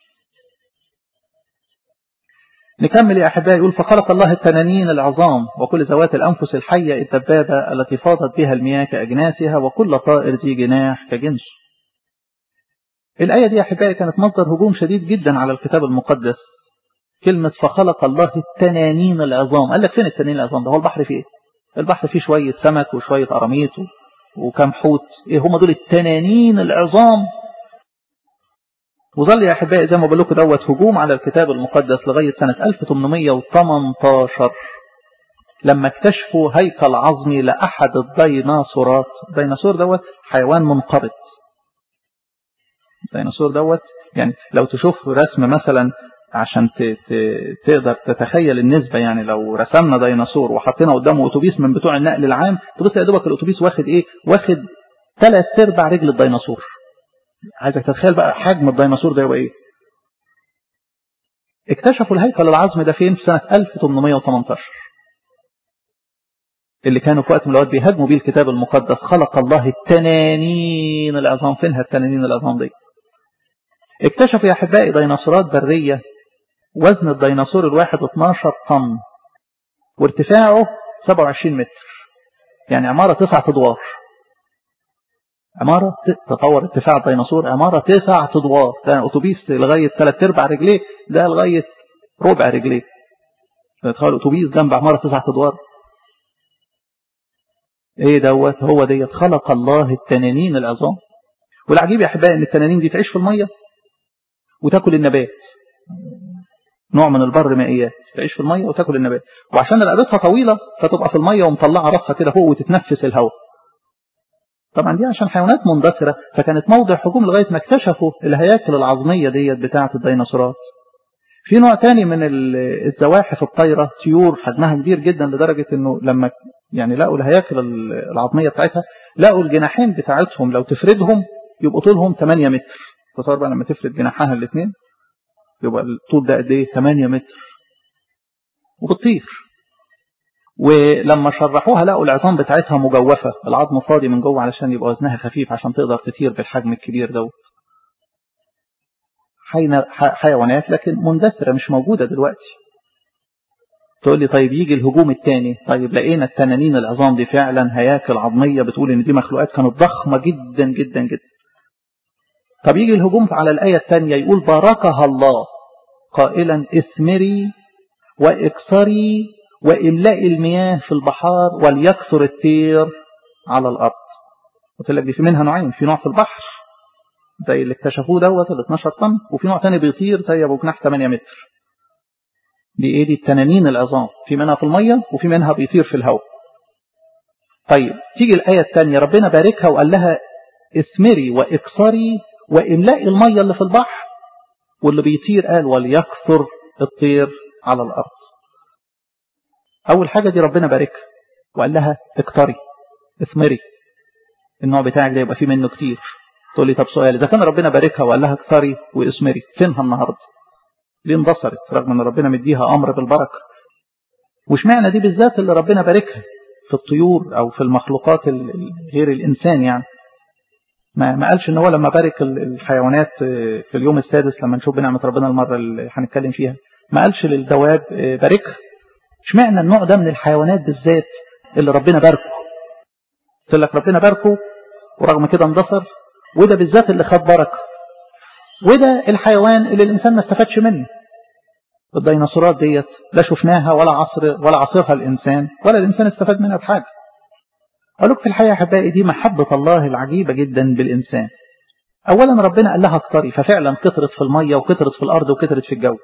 نكمل يا أحبائي يقول فخلق الله التنانين العظام وكل ذوات الأنفس الحية الدبابة التي فاضت بها المياه كأجناسها وكل طائر ذي جناح كجنس الآية دي يا أحبائي كانت مصدر هجوم شديد جدا على الكتاب المقدس كلمة فخلق الله التنانين العظام قال لك فين التنانين العظام ده هو البحر فيه البحر فيه شوية سمك وشوية أراميط وكم حوت إيه هم دول التنانين العظام وظل يا أحبائي زي ما بقول لكم دوت هجوم على الكتاب المقدس لغاية سنة 1818 لما اكتشفوا هيكل عظمي لأحد الديناصورات الديناصور دوت حيوان منقرض الديناصور دوت يعني لو تشوف رسم مثلا عشان تقدر تتخيل النسبة يعني لو رسمنا ديناصور وحطينا قدامه اتوبيس من بتوع النقل العام تبص يا دوبك الاتوبيس واخد ايه واخد ثلاث ارباع رجل الديناصور عايزك تتخيل بقى حجم الديناصور ده يبقى ايه اكتشفوا الهيكل العظمي ده فين في سنة 1818 اللي كانوا في وقت من الأوقات بيهاجموا بيه الكتاب المقدس خلق الله التنانين العظام فينها التنانين العظام دي اكتشفوا يا أحبائي ديناصورات برية وزن الديناصور الواحد 12 طن وارتفاعه 27 متر يعني عمارة تسعة أدوار عمارة تطور ارتفاع الديناصور عمارة تسع أدوار كان أتوبيس لغاية ثلاث أرباع رجليه ده لغاية ربع رجليه تخيل أتوبيس جنب عمارة تسع أدوار ايه دوت هو ديت خلق الله التنانين العظام والعجيب يا احبائي ان التنانين دي تعيش في الميه وتاكل النبات نوع من البر مائيات تعيش في الميه وتاكل النبات وعشان رقبتها طويله فتبقى في الميه ومطلعه راسها كده فوق وتتنفس الهواء طبعا دي عشان حيوانات مندثره فكانت موضع هجوم لغايه ما اكتشفوا الهياكل العظميه ديت بتاعه الديناصورات في نوع تاني من الزواحف الطايره طيور حجمها كبير جدا لدرجه انه لما يعني لقوا الهياكل العظميه بتاعتها لقوا الجناحين بتاعتهم لو تفردهم يبقوا طولهم 8 متر تصور بقى لما تفرد جناحها الاثنين يبقى الطول ده قد ايه 8 متر وبتطير ولما شرحوها لقوا العظام بتاعتها مجوفة العظم فاضي من جوه علشان يبقى وزنها خفيف عشان تقدر تطير بالحجم الكبير دوت حيوانات لكن مندثرة مش موجودة دلوقتي تقول لي طيب يجي الهجوم الثاني طيب لقينا التنانين العظام دي فعلا هياكل عظمية بتقول ان دي مخلوقات كانت ضخمة جدا جدا جدا طب يجي الهجوم على الآية الثانية يقول باركها الله قائلا اثمري واكسري وإملاء المياه في البحار وليكثر الطير على الأرض قلت لك دي في منها نوعين في نوع في البحر زي اللي اكتشفوه دوت ال 12 طن وفي نوع تاني بيطير زي ابو جناح 8 متر دي ايه دي التنانين العظام في منها في الميه وفي منها بيطير في الهواء طيب تيجي الآية الثانية ربنا باركها وقال لها اثمري واكسري واملاء الميه اللي في البحر واللي بيطير قال وليكثر الطير على الأرض أول حاجة دي ربنا باركها وقال لها اكتري اثمري النوع بتاعك ده يبقى فيه منه كتير تقول لي طب سؤال إذا كان ربنا باركها وقال لها اكتري واثمري فينها النهاردة ليه اندثرت رغم ان ربنا مديها أمر بالبركة وش معنى دي بالذات اللي ربنا باركها في الطيور أو في المخلوقات غير الإنسان يعني ما ما قالش ان هو لما بارك الحيوانات في اليوم السادس لما نشوف بنعمة ربنا المرة اللي هنتكلم فيها ما قالش للدواب باركها اشمعنى النوع ده من الحيوانات بالذات اللي ربنا باركه قلت لك ربنا باركه ورغم كده اندثر وده بالذات اللي خد بركه وده الحيوان اللي الانسان ما استفادش منه الديناصورات ديت لا شفناها ولا عصر ولا عصرها الانسان ولا الانسان استفاد منها بحاجه اقول لك في الحقيقه يا احبائي دي محبه الله العجيبه جدا بالانسان اولا ربنا قال لها اكتري ففعلا كترت في الميه وكترت في الارض وكترت في الجو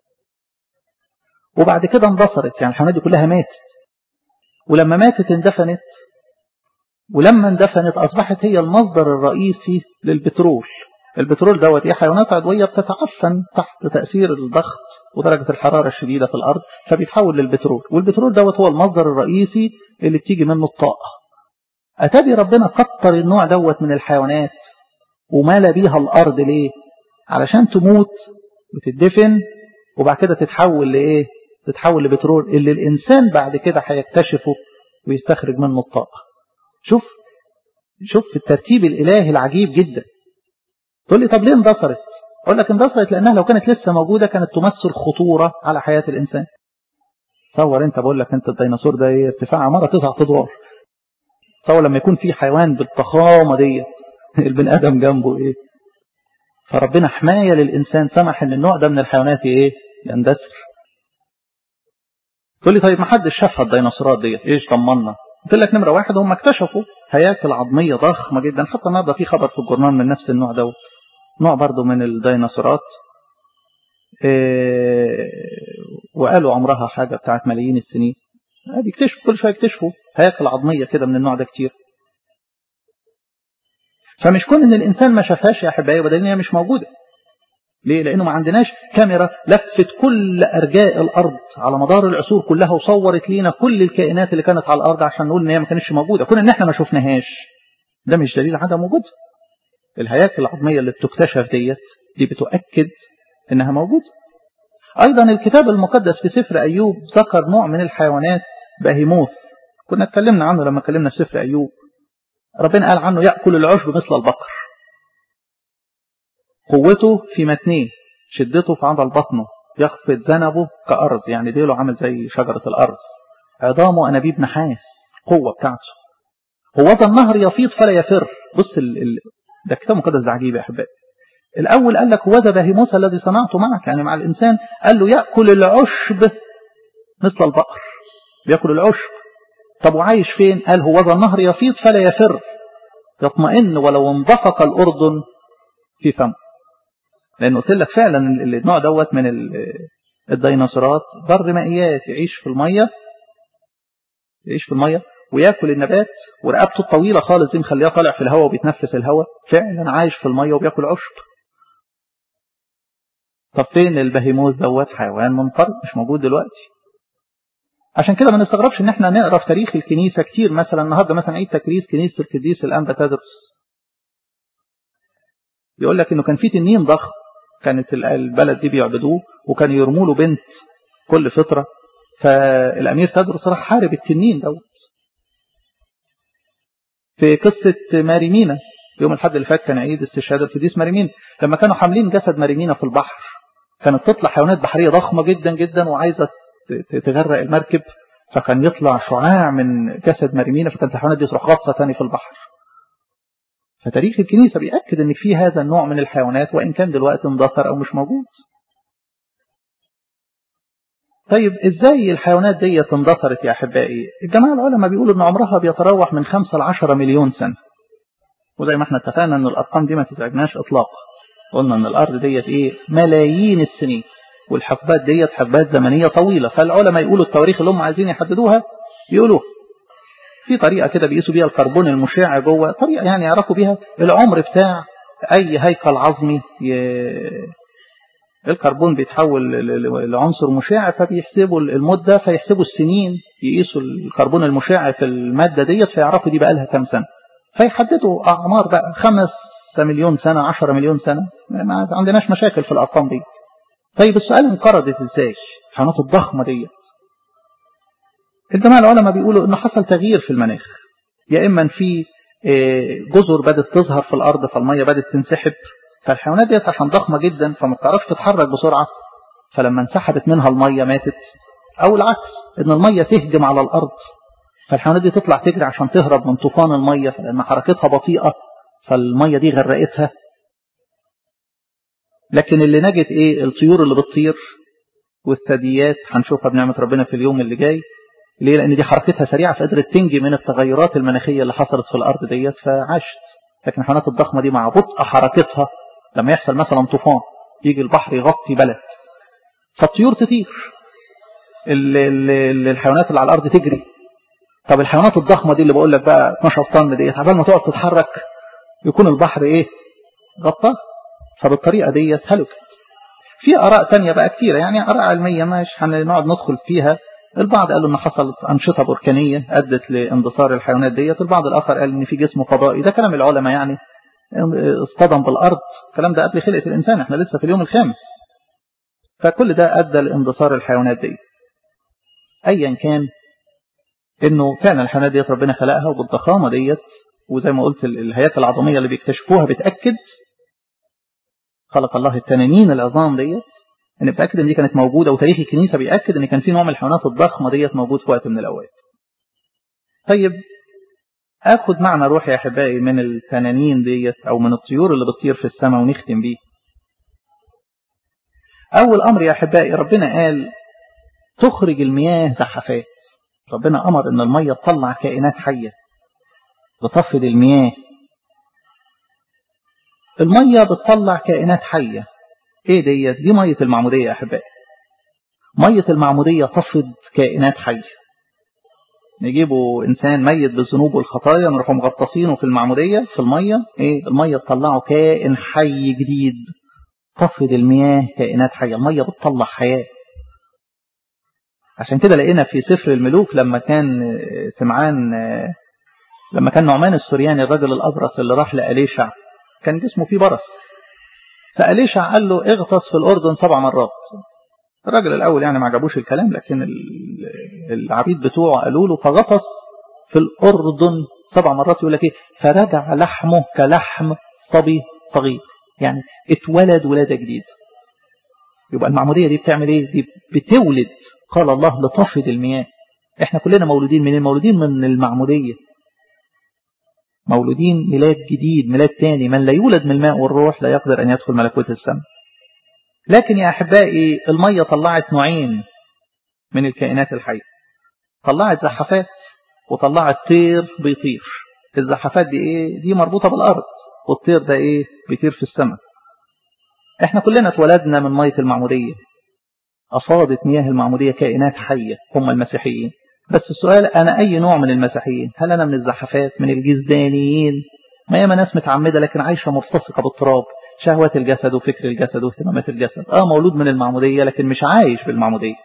وبعد كده اندثرت يعني الحيوانات دي كلها ماتت ولما ماتت اندفنت ولما اندفنت أصبحت هي المصدر الرئيسي للبترول البترول دوت ايه حيوانات عضوية بتتعفن تحت تأثير الضغط ودرجة الحرارة الشديدة في الأرض فبيتحول للبترول والبترول دوت هو المصدر الرئيسي اللي بتيجي منه الطاقة أتابي ربنا كتر النوع دوت من الحيوانات ومال بيها الأرض ليه علشان تموت وتدفن وبعد كده تتحول لإيه تتحول لبترول اللي الإنسان بعد كده هيكتشفه ويستخرج منه الطاقة شوف شوف الترتيب الإلهي العجيب جدا تقول لي طب ليه اندثرت أقول لك اندثرت لأنها لو كانت لسه موجودة كانت تمثل خطورة على حياة الإنسان تصور انت بقول لك انت الديناصور ده ايه ارتفاع عمارة تسع ادوار تصور لما يكون في حيوان بالضخامة ديت البني ادم جنبه ايه فربنا حماية للإنسان سمح ان النوع ده من الحيوانات ايه يندثر تقول لي طيب ما حدش شافها الديناصورات ديت ايش طمنا قلت لك نمرة واحد هم اكتشفوا هياكل عظمية ضخمة جدا حتى النهارده في خبر في الجورنال من نفس النوع دوت نوع برضو من الديناصورات إيه وقالوا عمرها حاجة بتاعت ملايين السنين بيكتشفوا كل شوية يكتشفوا هياكل عظمية كده من النوع ده كتير فمش كون ان الانسان ما شافهاش يا احبائي وبدليل هي مش موجوده ليه لانه ما عندناش كاميرا لفت كل ارجاء الارض على مدار العصور كلها وصورت لينا كل الكائنات اللي كانت على الارض عشان نقول ان هي ما كانتش موجوده كون ان احنا ما شفناهاش ده مش دليل عدم وجودها الهياكل العظميه اللي بتكتشف ديت دي بتؤكد انها موجوده ايضا الكتاب المقدس في سفر ايوب ذكر نوع من الحيوانات بهيموث كنا اتكلمنا عنه لما اتكلمنا في سفر ايوب ربنا قال عنه يأكل العشب مثل البقر قوته في متنين شدته في عضل بطنه يخفض ذنبه كأرض يعني ديله عامل زي شجرة الأرض عظامه أنابيب نحاس قوة بتاعته هو ذا النهر يفيض فلا يفر بص ال... ال... ده كتاب مقدس ده عجيب يا أحبائي الأول قال لك هو ذا بهيموس الذي صنعته معك يعني مع الإنسان قال له يأكل العشب مثل البقر بيأكل العشب طب وعايش فين قال هو ذا النهر يفيض فلا يفر يطمئن ولو انضفق الأردن في فمه لأنه قلت لك فعلا النوع دوت من الديناصورات بر مائيات يعيش في المية يعيش في المية وياكل النبات ورقبته الطويلة خالص دي مخليها طالع في الهواء وبيتنفس الهواء فعلا عايش في المية وبياكل عشب طب فين البهيموس دوت حيوان منقرض مش موجود دلوقتي عشان كده ما نستغربش ان احنا نقرا في تاريخ الكنيسه كتير مثلا النهارده مثلا عيد تكريس كنيسه القديس الانبا تدرس يقول لك انه كان في تنين ضخم كانت البلد دي بيعبدوه وكانوا يرموا له بنت كل فتره فالامير تدرس راح حارب التنين دوت في قصه ماريمينا يوم الحد اللي فات كان عيد استشهاد القديس ماريمينا لما كانوا حاملين جسد ماريمينا في البحر كانت تطلع حيوانات بحريه ضخمه جدا جدا وعايزه تغرق المركب فكان يطلع شعاع من جسد مريمينا فكانت الحيوانات دي تروح غطسه تاني في البحر فتاريخ الكنيسه بيأكد ان في هذا النوع من الحيوانات وان كان دلوقتي اندثر او مش موجود طيب ازاي الحيوانات دي اندثرت يا احبائي الجماعه العلماء بيقولوا ان عمرها بيتراوح من 5 ل 10 مليون سنه وزي ما احنا اتفقنا ان الارقام دي ما تزعجناش اطلاقا قلنا ان الارض ديت ايه ملايين السنين والحقبات ديت حقبات زمنية طويلة فالعلماء يقولوا التواريخ اللي هم عايزين يحددوها يقولوا في طريقة كده بيقيسوا بيها الكربون المشع جوه طريقة يعني يعرفوا بيها العمر بتاع أي هيكل عظمي ي... الكربون بيتحول لعنصر مشع فبيحسبوا المدة فيحسبوا السنين يقيسوا الكربون المشع في المادة ديت فيعرفوا دي بقى لها كام سنة فيحددوا أعمار بقى خمس مليون سنة عشرة مليون سنة ما عندناش مشاكل في الأرقام دي طيب السؤال انقرضت ازاي الحيوانات الضخمة دي الجماعة العلماء بيقولوا انه حصل تغيير في المناخ يا اما في جزر بدأت تظهر في الارض فالمية بدأت تنسحب فالحيوانات ديت عشان ضخمة جدا فما بتعرفش تتحرك بسرعة فلما انسحبت منها المية ماتت او العكس ان المية تهجم على الارض فالحيوانات دي تطلع تجري عشان تهرب من طوفان المية فلان حركتها بطيئة فالمية دي غرقتها لكن اللي نجت ايه الطيور اللي بتطير والثدييات هنشوفها بنعمة ربنا في اليوم اللي جاي ليه لان دي حركتها سريعة فقدرت تنجي من التغيرات المناخية اللي حصلت في الارض ديت فعاشت لكن الحيوانات الضخمة دي مع بطء حركتها لما يحصل مثلا طوفان يجي البحر يغطي بلد فالطيور تطير الحيوانات اللي على الارض تجري طب الحيوانات الضخمة دي اللي بقول لك بقى 12 طن ديت عبال ما تقعد تتحرك يكون البحر ايه غطى فبالطريقة ديت هلكت في آراء تانية بقى كتيرة يعني آراء علمية مش هنقعد ندخل فيها البعض قالوا ان حصلت أنشطة بركانية أدت لاندثار الحيوانات ديت البعض الآخر قال ان في جسم فضائي ده كلام العلماء يعني اصطدم بالأرض الكلام ده قبل خلقة الإنسان احنا لسه في اليوم الخامس فكل ده أدى لاندثار الحيوانات دي أيا كان انه فعلا الحيوانات ديت ربنا خلقها وبالضخامة ديت وزي ما قلت الهيئات العظمية اللي بيكتشفوها بتأكد خلق الله التنانين العظام ديت ان بتأكد ان دي كانت موجودة وتاريخ الكنيسة بيأكد ان كان في نوع من الحيوانات الضخمة ديت موجود في وقت من الأوقات طيب اخد معنى روحي يا احبائي من التنانين ديت او من الطيور اللي بتطير في السماء ونختم بيه اول امر يا احبائي ربنا قال تخرج المياه زحفات ربنا امر ان المية تطلع كائنات حية بتفض المياه المية بتطلع كائنات حية ايه ديت دي مية المعمودية يا احبائي مية المعمودية تفض كائنات حية نجيبوا انسان ميت بالذنوب والخطايا نروحوا مغطسينه في المعمودية في المية ايه المية تطلعه كائن حي جديد تفض المياه كائنات حية المية بتطلع حياة عشان كده لقينا في سفر الملوك لما كان سمعان لما كان نعمان السورياني الرجل الأبرص اللي راح لأليشع كان جسمه فيه برص فأليشع قال له اغطس في الأردن سبع مرات الراجل الأول يعني ما عجبوش الكلام لكن العبيد بتوعه قالوا له فغطس في الأردن سبع مرات يقول لك ايه فرجع لحمه كلحم صبي صغير يعني اتولد ولادة جديدة يبقى المعمودية دي بتعمل ايه دي بتولد قال الله لتفض المياه احنا كلنا مولودين من المولودين من المعمودية مولودين ميلاد جديد ميلاد تاني من لا يولد من الماء والروح لا يقدر أن يدخل ملكوت السماء لكن يا أحبائي المية طلعت نوعين من الكائنات الحية طلعت زحفات وطلعت طير بيطير الزحفات دي ايه دي مربوطة بالأرض والطير ده ايه بيطير في السماء احنا كلنا اتولدنا من مية المعمودية أصابت مياه المعمودية كائنات حية هم المسيحيين بس السؤال أنا أي نوع من المسيحيين هل أنا من الزحفات من الجزدانيين ما ياما ناس متعمدة لكن عايشة مرتفقة بالتراب شهوات الجسد وفكر الجسد واهتمامات الجسد آه مولود من المعمودية لكن مش عايش بالمعمودية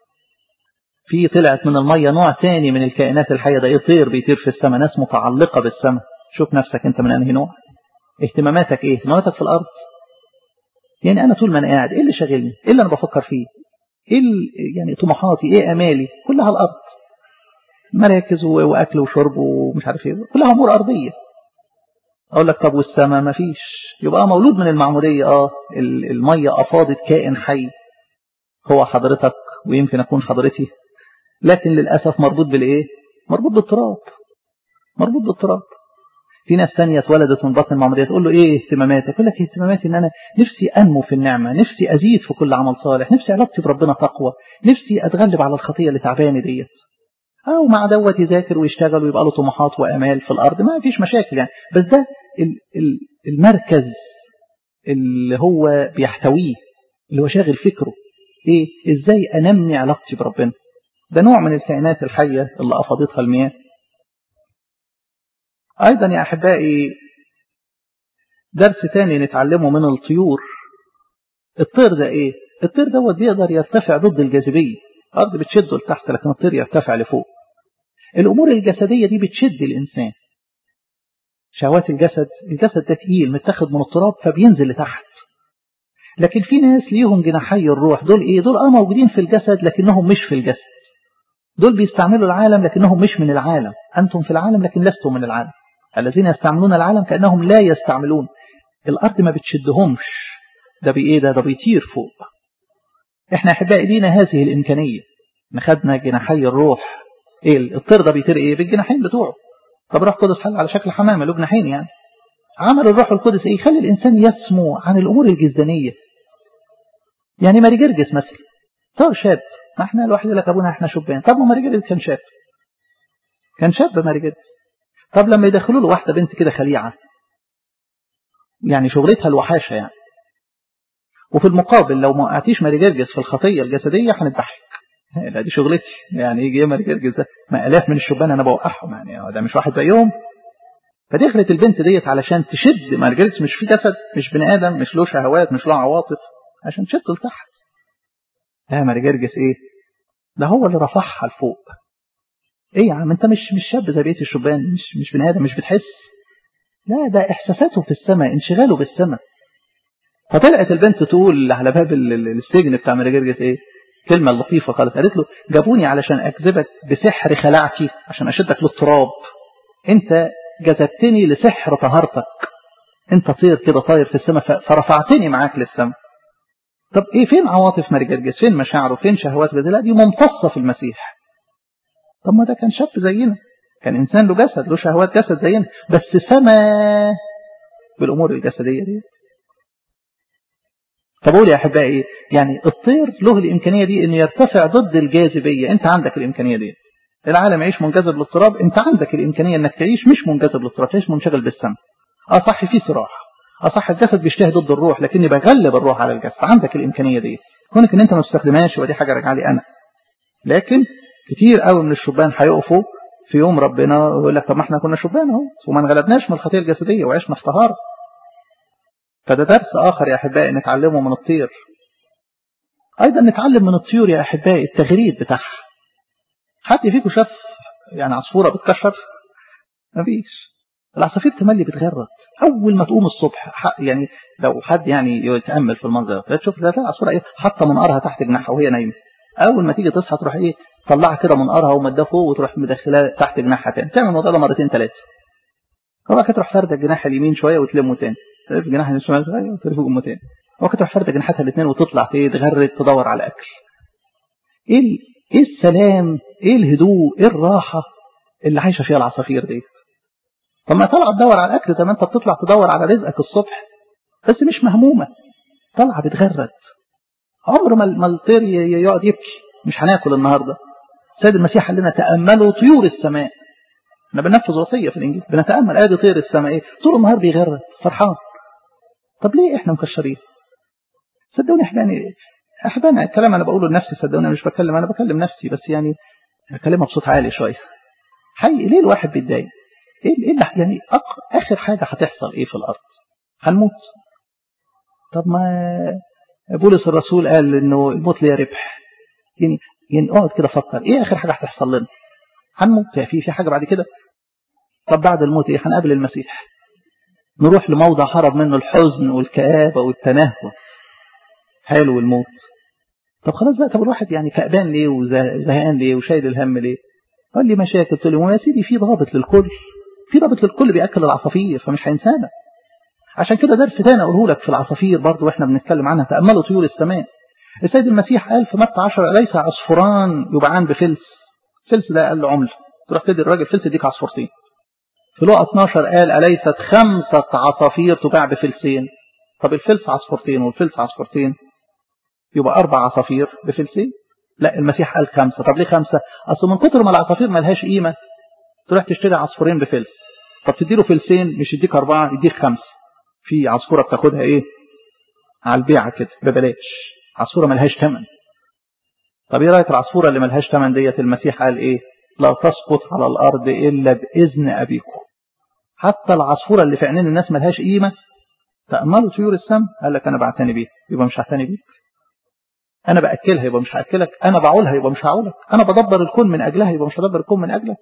في طلعت من المية نوع تاني من الكائنات الحية ده يطير بيطير في السماء ناس متعلقة بالسماء شوف نفسك انت من انهي نوع اهتماماتك ايه اهتماماتك في الارض يعني انا طول ما انا قاعد ايه اللي شاغلني ايه اللي انا بفكر فيه ايه يعني طموحاتي ايه امالي كلها الارض مراكز واكل وشرب ومش عارف ايه كلها امور ارضيه اقول لك طب والسماء ما فيش يبقى مولود من المعموديه اه الميه افاضت كائن حي هو حضرتك ويمكن اكون حضرتي لكن للاسف مربوط بالايه مربوط بالتراب مربوط بالتراب في ناس ثانيه اتولدت من بطن المعموديه تقول له ايه اهتماماتك يقول لك اهتماماتي ان انا نفسي انمو في النعمه نفسي ازيد في كل عمل صالح نفسي علاقتي بربنا تقوى نفسي اتغلب على الخطيه اللي تعباني ديت او مع دوت يذاكر ويشتغل ويبقى له طموحات وامال في الارض ما فيش مشاكل يعني بس ده المركز اللي هو بيحتويه اللي هو شاغل فكره ايه ازاي انمي علاقتي بربنا ده نوع من الكائنات الحيه اللي افاضتها المياه ايضا يا احبائي درس تاني نتعلمه من الطيور الطير ده ايه الطير دوت بيقدر يرتفع ضد الجاذبيه الارض بتشده لتحت لكن الطير يرتفع لفوق الامور الجسديه دي بتشد الانسان شهوات الجسد الجسد ده تقيل متاخد من التراب فبينزل لتحت لكن في ناس ليهم جناحي الروح دول ايه دول اه موجودين في الجسد لكنهم مش في الجسد دول بيستعملوا العالم لكنهم مش من العالم انتم في العالم لكن لستم من العالم الذين يستعملون العالم كانهم لا يستعملون الارض ما بتشدهمش ده بايه ده ده بيطير فوق احنا احبائي لينا هذه الامكانيه نخدنا جناحي الروح ايه الطير ده بيطير ايه بالجناحين بتوعه طب روح قدس حل على شكل حمامه له جناحين يعني عمل الروح القدس ايه يخلي الانسان يسمو عن الامور الجسدانيه يعني ماري جرجس مثلا صار شاب ما احنا الواحد يقول لك ابونا احنا شبان طب ما ماري جرجس كان شاب كان شاب ماري جرجس طب لما يدخلوا له واحده بنت كده خليعه يعني شغلتها الوحاشه يعني وفي المقابل لو ما وقعتيش ماري جرجس في الخطيه الجسديه هنضحك لا دي شغلتي يعني يجي ماري جرجس ده ما الاف من الشبان انا بوقعهم يعني ده مش واحد زيهم فدخلت البنت ديت علشان تشد ماري جرجس مش في جسد مش بني ادم مش له شهوات مش له عواطف عشان شدوا لتحت لا ماري جرجس ايه ده هو اللي رفعها لفوق ايه يا عم انت مش مش شاب زي بقيه الشبان مش مش بني ادم مش بتحس لا ده احساساته في السماء انشغاله بالسماء فطلعت البنت تقول على باب السجن بتاع ماري جرجس ايه كلمة لطيفة خالص قالت له جابوني علشان أكذبك بسحر خلعتي عشان أشدك للتراب أنت جذبتني لسحر طهارتك أنت طير كده طاير في السماء فرفعتني معاك للسماء طب إيه فين عواطف ماري جرجس فين مشاعره فين شهوات لا دي ممتصة في المسيح طب ما ده كان شاب زينا كان إنسان له جسد له شهوات جسد زينا بس سما بالأمور الجسدية دي فبقول يا أحبائي يعني الطير له الإمكانية دي أنه يرتفع ضد الجاذبية أنت عندك الإمكانية دي العالم يعيش منجذب للاضطراب أنت عندك الإمكانية أنك تعيش مش منجذب للاضطراب تعيش منشغل بالسمع أه صح في صراع أه صح الجسد بيجتهد ضد الروح لكني بغلب الروح على الجسد عندك الإمكانية دي كونك أن أنت ما تستخدمهاش ودي حاجة راجعه لي أنا لكن كتير قوي من الشبان هيقفوا في يوم ربنا ويقول لك طب ما احنا كنا شبان اهو وما انغلبناش من الخطيه الجسديه وعشنا في طهاره فده درس آخر يا أحبائي نتعلمه من الطير أيضا نتعلم من الطيور يا أحبائي التغريد بتاعها حد فيكم شاف يعني عصفورة بتكشر مفيش العصافير تملي بتغرد أول ما تقوم الصبح يعني لو حد يعني يتأمل في المنظر ده تشوف ده عصفورة إيه حاطة منقارها تحت جناحها وهي نايمة أول ما تيجي تصحى تروح إيه طلعها كده منقارها ومدها فوق وتروح مدخلها تحت جناحها تاني تعمل الموضوع ده مرتين ثلاثة وبعد كده تروح فاردة الجناح اليمين شوية وتلمه تاني تلف جناح الشمال شوية وتلف جمه تاني وقت تروح فاردة جناحاتها الاثنين وتطلع تغرد تدور على أكل ايه ايه السلام ايه الهدوء ايه الراحة اللي عايشة فيها العصافير دي طب ما طلع تدور على الأكل زي ما انت بتطلع تدور على رزقك الصبح بس مش مهمومة طالعة بتغرد عمر ما الطير يقعد يبكي مش هناكل النهارده سيد المسيح قال لنا تأملوا طيور السماء احنا بننفذ وصية في الإنجيل بنتأمل ادي طير السماء ايه طول النهار بيغرد فرحان طب ليه احنا مكشرين صدقوني احنا يعني احبانا الكلام انا بقوله لنفسي صدقوني مش بكلم انا بكلم نفسي بس يعني بكلمها بصوت عالي شويه حقيقي ليه الواحد بيتضايق ايه ايه يعني اخر حاجه هتحصل ايه في الارض هنموت طب ما بولس الرسول قال انه الموت ليه ربح يعني يعني اقعد كده فكر ايه اخر حاجه هتحصل لنا هنموت في في حاجه بعد كده طب بعد الموت ايه هنقابل المسيح نروح لموضع هرب منه الحزن والكآبة والتنهد حلو الموت طب خلاص بقى طب الواحد يعني كأبان ليه وزهقان ليه وشايل الهم ليه قال لي مشاكل قلت له يا سيدي في ضابط للكل في ضابط للكل بيأكل العصافير فمش هينسانا عشان كده درس تاني اقوله لك في العصافير برضه واحنا بنتكلم عنها تأملوا طيور السماء السيد المسيح قال في متى 10 ليس عصفوران يباعان بفلس فلس ده قال له عمله تروح تدي الراجل فلس يديك عصفورتين في لقى 12 قال أليست خمسة عصافير تباع بفلسين طب الفلس عصفورتين والفلس عصفورتين يبقى أربع عصافير بفلسين لا المسيح قال خمسة طب ليه خمسة أصل من كتر ما العصافير ملهاش قيمة تروح تشتري عصفورين بفلس طب تديله فلسين مش يديك أربعة يديك خمسة في عصفورة بتاخدها إيه على البيعة كده ببلاش عصفورة ملهاش ثمن طب ايه رايك العصفورة اللي ملهاش ثمن ديت المسيح قال ايه لا تسقط على الارض الا باذن ابيكم حتى العصفورة اللي في عينين الناس ملهاش قيمة تأملوا طيور السم قال لك أنا بعتني بيك يبقى مش هعتني بيك أنا بأكلها يبقى مش هأكلك أنا بعولها يبقى مش هعولك أنا بدبر الكون من أجلها يبقى مش هدبر الكون من أجلك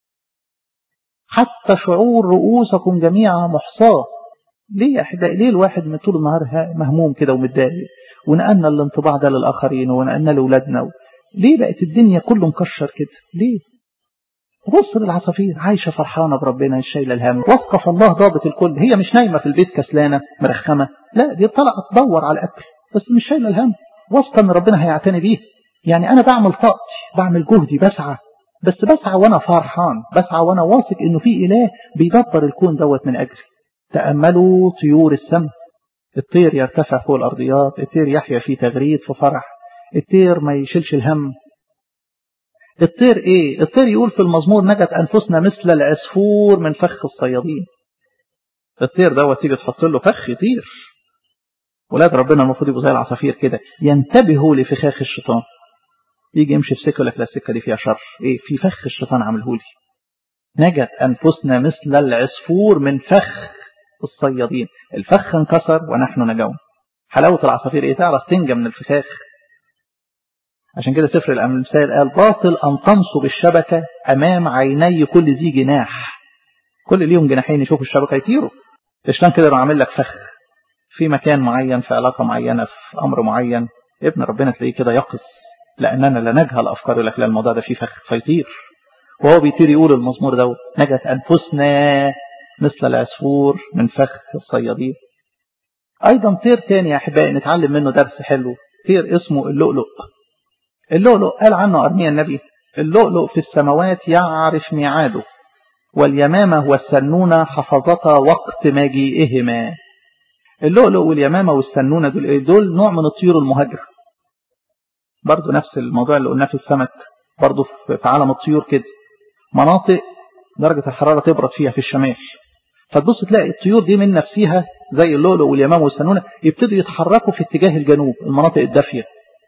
حتى شعور رؤوسكم جميعا محصاة ليه يا أحبائي ليه الواحد من طول النهار مهموم كده ومتضايق ونقلنا الانطباع ده للآخرين ونقلنا لأولادنا ليه بقت الدنيا كله مكشر كده ليه بص للعصافير عايشة فرحانة بربنا مش شايلة الهم وقف الله ضابط الكل هي مش نايمة في البيت كسلانة مرخمة لا دي طلعت تدور على الأكل بس مش شايلة الهم واثقة إن ربنا هيعتني بيه يعني أنا بعمل طاقتي بعمل جهدي بسعى بس بسعى وأنا فرحان بسعى وأنا واثق إنه في إله بيدبر الكون دوت من أجلي تأملوا طيور السماء الطير يرتفع فوق الأرضيات الطير يحيا في تغريد في فرح الطير ما يشيلش الهم الطير ايه الطير يقول في المزمور نجت انفسنا مثل العصفور من فخ الصيادين الطير دوت تيجي تحط له فخ يطير ولاد ربنا المفروض يبقوا زي العصافير كده ينتبهوا لفخاخ الشيطان يجي يمشي في سكه يقول لك لا السكه دي فيها شر ايه في فخ الشيطان عامله لي نجت انفسنا مثل العصفور من فخ الصيادين الفخ انكسر ونحن نجون حلاوة العصافير ايه تعرف تنجى من الفساخ عشان كده سفر الأمثال قال باطل أن تنصب الشبكة أمام عيني كل ذي جناح كل ليهم جناحين يشوفوا الشبكة يطيروا الشيطان كده يروح عامل لك فخ في مكان معين في علاقة معينة في أمر معين ابن ربنا تلاقيه كده يقص لأننا لا نجهل أفكار لك لا الموضوع ده فيه فخ فيطير وهو بيطير يقول المزمور ده نجت أنفسنا مثل العصفور من فخ الصيادين أيضا طير تاني يا أحبائي نتعلم منه درس حلو طير اسمه اللؤلؤ اللؤلؤ قال عنه أرميا النبي اللؤلؤ في السماوات يعرف ميعاده واليمامة والسنونة حفظتا وقت مجيئهما اللؤلؤ واليمامة والسنونة دول, دول نوع من الطيور المهاجرة برضو نفس الموضوع اللي قلناه في السمك برضو في عالم الطيور كده مناطق درجة الحرارة تبرد فيها في الشمال فتبص تلاقي الطيور دي من نفسها زي اللؤلؤ واليمام والسنونة يبتدوا يتحركوا في اتجاه الجنوب المناطق الدافية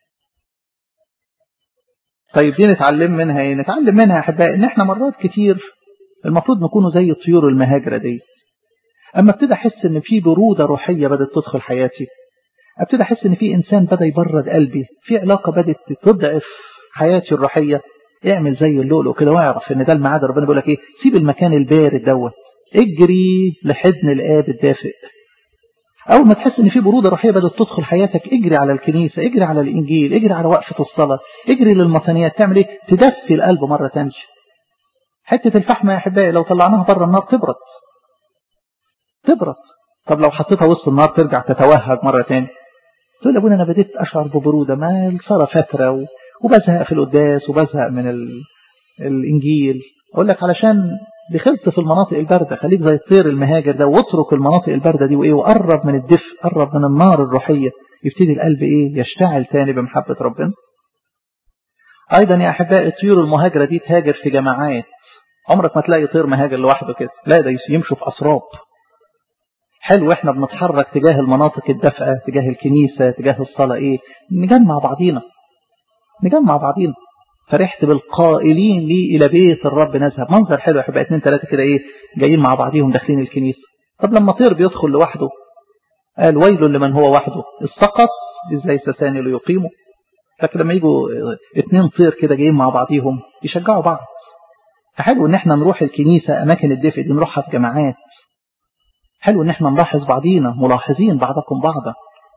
طيب دي نتعلم منها ايه نتعلم منها يا احبائي ان احنا مرات كتير المفروض نكونوا زي الطيور المهاجرة دي اما ابتدى احس ان في برودة روحية بدأت تدخل حياتي ابتدى احس ان في انسان بدأ يبرد قلبي في علاقة بدأت تضعف حياتي الروحية اعمل زي اللؤلؤ كده واعرف ان ده الميعاد ربنا بيقول لك ايه سيب المكان البارد دوت اجري لحضن الاب الدافئ اول ما تحس ان في بروده روحيه بدات تدخل حياتك اجري على الكنيسه اجري على الانجيل اجري على وقفه الصلاه اجري للمطانيات تعمل ايه تدفي القلب مره ثانيه حته الفحمه يا احبائي لو طلعناها بره النار تبرد تبرد طب لو حطيتها وسط النار ترجع تتوهج مره ثانيه تقول يا ابونا انا بديت اشعر ببروده ما الصلاه فتره و... وبزهق في القداس وبزهق من ال... الانجيل اقول لك علشان دخلت في المناطق الباردة خليك زي الطير المهاجر ده واترك المناطق الباردة دي وايه وقرب من الدفء قرب من النار الروحية يبتدي القلب ايه يشتعل تاني بمحبة ربنا ايضا يا احبائي الطيور المهاجرة دي تهاجر في جماعات عمرك ما تلاقي طير مهاجر لوحده كده لا ده يمشوا في اسراب حلو احنا بنتحرك تجاه المناطق الدافئة تجاه الكنيسة تجاه الصلاة ايه نجمع بعضينا نجمع بعضينا فرحت بالقائلين لي إلى بيت الرب نذهب منظر حلو يبقى اتنين تلاتة كده ايه جايين مع بعضيهم داخلين الكنيسة طب لما طير بيدخل لوحده قال ويل لمن هو وحده السقط إذ ليس ثاني ليقيمه لكن لما يجوا اتنين طير كده جايين مع بعضيهم يشجعوا بعض فحلو ان احنا نروح الكنيسة اماكن الدفء دي نروحها في جماعات حلو ان احنا نلاحظ بعضينا ملاحظين بعضكم بعضا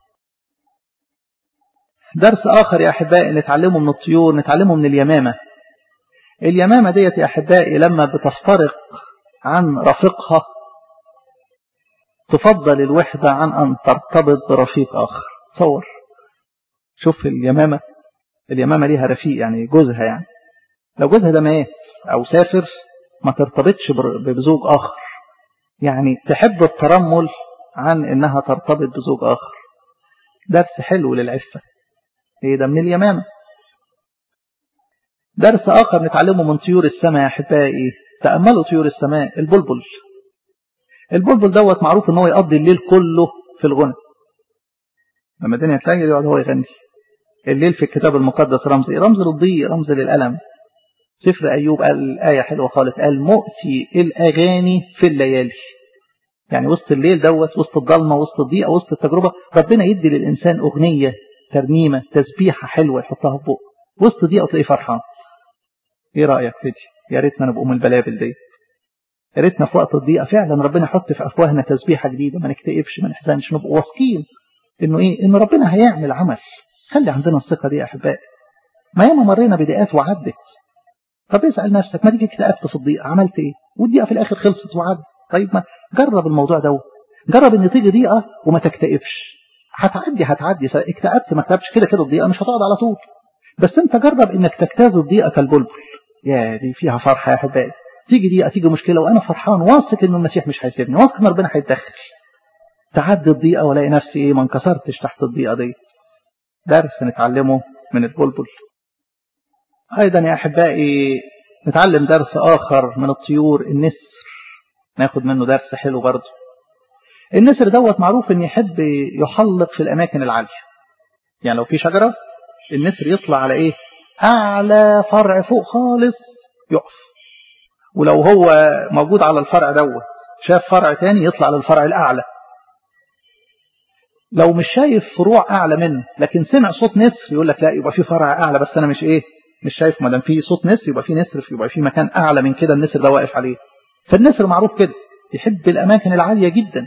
درس آخر يا أحبائي نتعلمه من الطيور نتعلمه من اليمامة اليمامة ديت يا أحبائي لما بتفترق عن رفيقها تفضل الوحدة عن أن ترتبط برفيق آخر تصور شوف اليمامة اليمامة ليها رفيق يعني جوزها يعني لو جوزها ده مات أو سافر ما ترتبطش بزوج آخر يعني تحب الترمل عن إنها ترتبط بزوج آخر درس حلو للعفة ايه ده من اليمامة درس آخر نتعلمه من طيور السماء يا أحبائي تأملوا طيور السماء البلبل البلبل دوت معروف ان هو يقضي الليل كله في الغنى لما الدنيا تلاقي يقعد هو يغني الليل في الكتاب المقدس رمز ايه رمز للضيق رمز للألم سفر أيوب قال آية حلوة خالص قال مؤتي الأغاني في الليالي يعني وسط الليل دوت وسط الضلمة وسط الضيقة وسط التجربة ربنا يدي للإنسان أغنية ترنيمة تسبيحة حلوة يحطها في بقه وسط دي تلاقيه فرحان ايه رأيك فيدي يا ريتنا نبقى من البلابل دي يا ريتنا في وقت الضيقة فعلا ربنا يحط في أفواهنا تسبيحة جديدة ما نكتئبش ما نحزنش نبقى واثقين انه ايه ان ربنا هيعمل عمل خلي عندنا الثقة دي يا احبائي ما ياما مرينا بضيقات وعدت طب اسأل نفسك ما تيجي اكتئبت في الضيقة عملت ايه والضيقة في الاخر خلصت وعدت طيب ما جرب الموضوع ده جرب ان تيجي ضيقة وما تكتئبش هتعدي هتعدي اكتئبت ما اكتئبتش كده كده الضيقه مش هتقعد على طول بس انت جرب انك تجتاز الضيقه كالبلبل يا دي فيها فرحه يا احبائي تيجي ضيقه تيجي مشكله وانا فرحان واثق ان المسيح مش هيسيبني واثق ان ربنا هيتدخل تعدي الضيقه والاقي نفسي ايه ما انكسرتش تحت الضيقه دي درس نتعلمه من البلبل ايضا يا احبائي نتعلم درس اخر من الطيور النسر ناخد منه درس حلو برضه النسر دوت معروف ان يحب يحلق في الاماكن العالية يعني لو في شجرة النسر يطلع على ايه اعلى فرع فوق خالص يقف ولو هو موجود على الفرع دوت شاف فرع تاني يطلع للفرع الاعلى لو مش شايف فروع اعلى منه لكن سمع صوت نسر يقول لك لا يبقى في فرع اعلى بس انا مش ايه مش شايف ما دام في صوت نسر يبقى في نسر يبقى في مكان اعلى من كده النسر ده واقف عليه فالنسر معروف كده يحب الاماكن العاليه جدا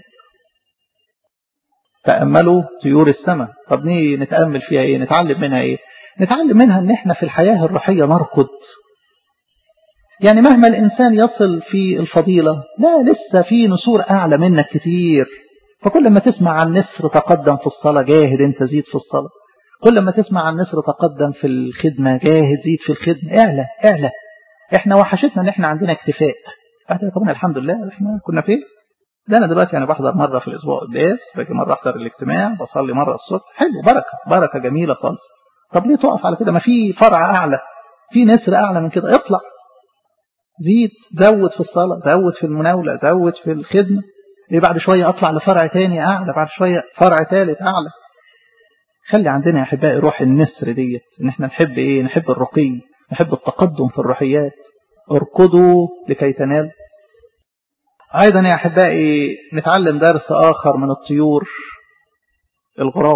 تاملوا طيور السماء طب نيجي نتامل فيها ايه نتعلم منها ايه نتعلم منها ان احنا في الحياه الروحيه نركض يعني مهما الانسان يصل في الفضيله لا لسه في نسور اعلى منك كتير فكل ما تسمع عن نسر تقدم في الصلاه جاهد انت زيد في الصلاه كل ما تسمع عن نسر تقدم في الخدمه جاهد زيد في الخدمه اعلى اعلى احنا وحشتنا ان احنا عندنا اكتفاء طبعا الحمد لله احنا كنا فين ده انا دلوقتي يعني بحضر مره في الاسبوع قداس باجي مره احضر الاجتماع بصلي مره الصبح حلو بركه بركه جميله خالص طب ليه تقف على كده ما في فرع اعلى في نسر اعلى من كده اطلع زيد زود في الصلاه زود في المناوله زود في الخدمه ايه بعد شويه اطلع لفرع تاني اعلى بعد شويه فرع ثالث اعلى خلي عندنا يا احبائي روح النسر ديت ان احنا نحب ايه نحب الرقي نحب التقدم في الروحيات اركضوا لكي تنال أيضا يا أحبائي نتعلم درس آخر من الطيور الغراب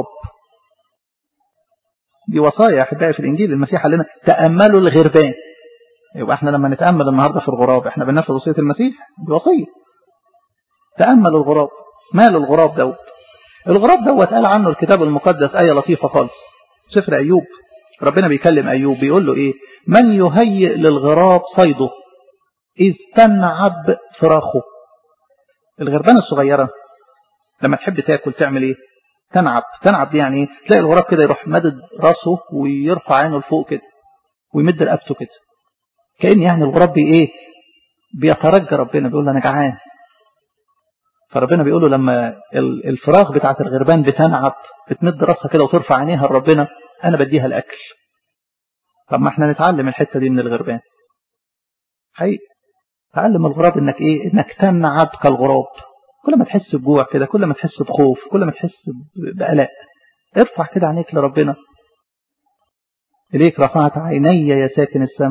دي وصايا يا أحبائي في الإنجيل المسيح قال لنا تأملوا الغربان يبقى احنا لما نتأمل النهاردة في الغراب احنا بننفذ وصية المسيح دي وصية تأملوا الغراب مال الغراب دوت الغراب دوت قال عنه الكتاب المقدس آية لطيفة خالص سفر أيوب ربنا بيكلم أيوب بيقول له إيه من يهيئ للغراب صيده إذ تنعب فراخه الغربانة الصغيرة لما تحب تاكل تعمل ايه تنعب تنعب دي يعني ايه تلاقي الغراب كده يروح مدد راسه ويرفع عينه لفوق كده ويمد رقبته كده كأن يعني الغراب بي ايه بيترجى ربنا بيقول له انا جعان فربنا بيقول له لما الفراخ بتاعت الغربان بتنعب بتمد راسها كده وترفع عينيها لربنا انا بديها الاكل طب ما احنا نتعلم الحته دي من الغربان حقيقي تعلم الغراب انك ايه انك تنعب كالغراب كل ما تحس بجوع كده كل ما تحس بخوف كل ما تحس بقلق ارفع كده عينيك لربنا اليك رفعت عيني يا ساكن السماء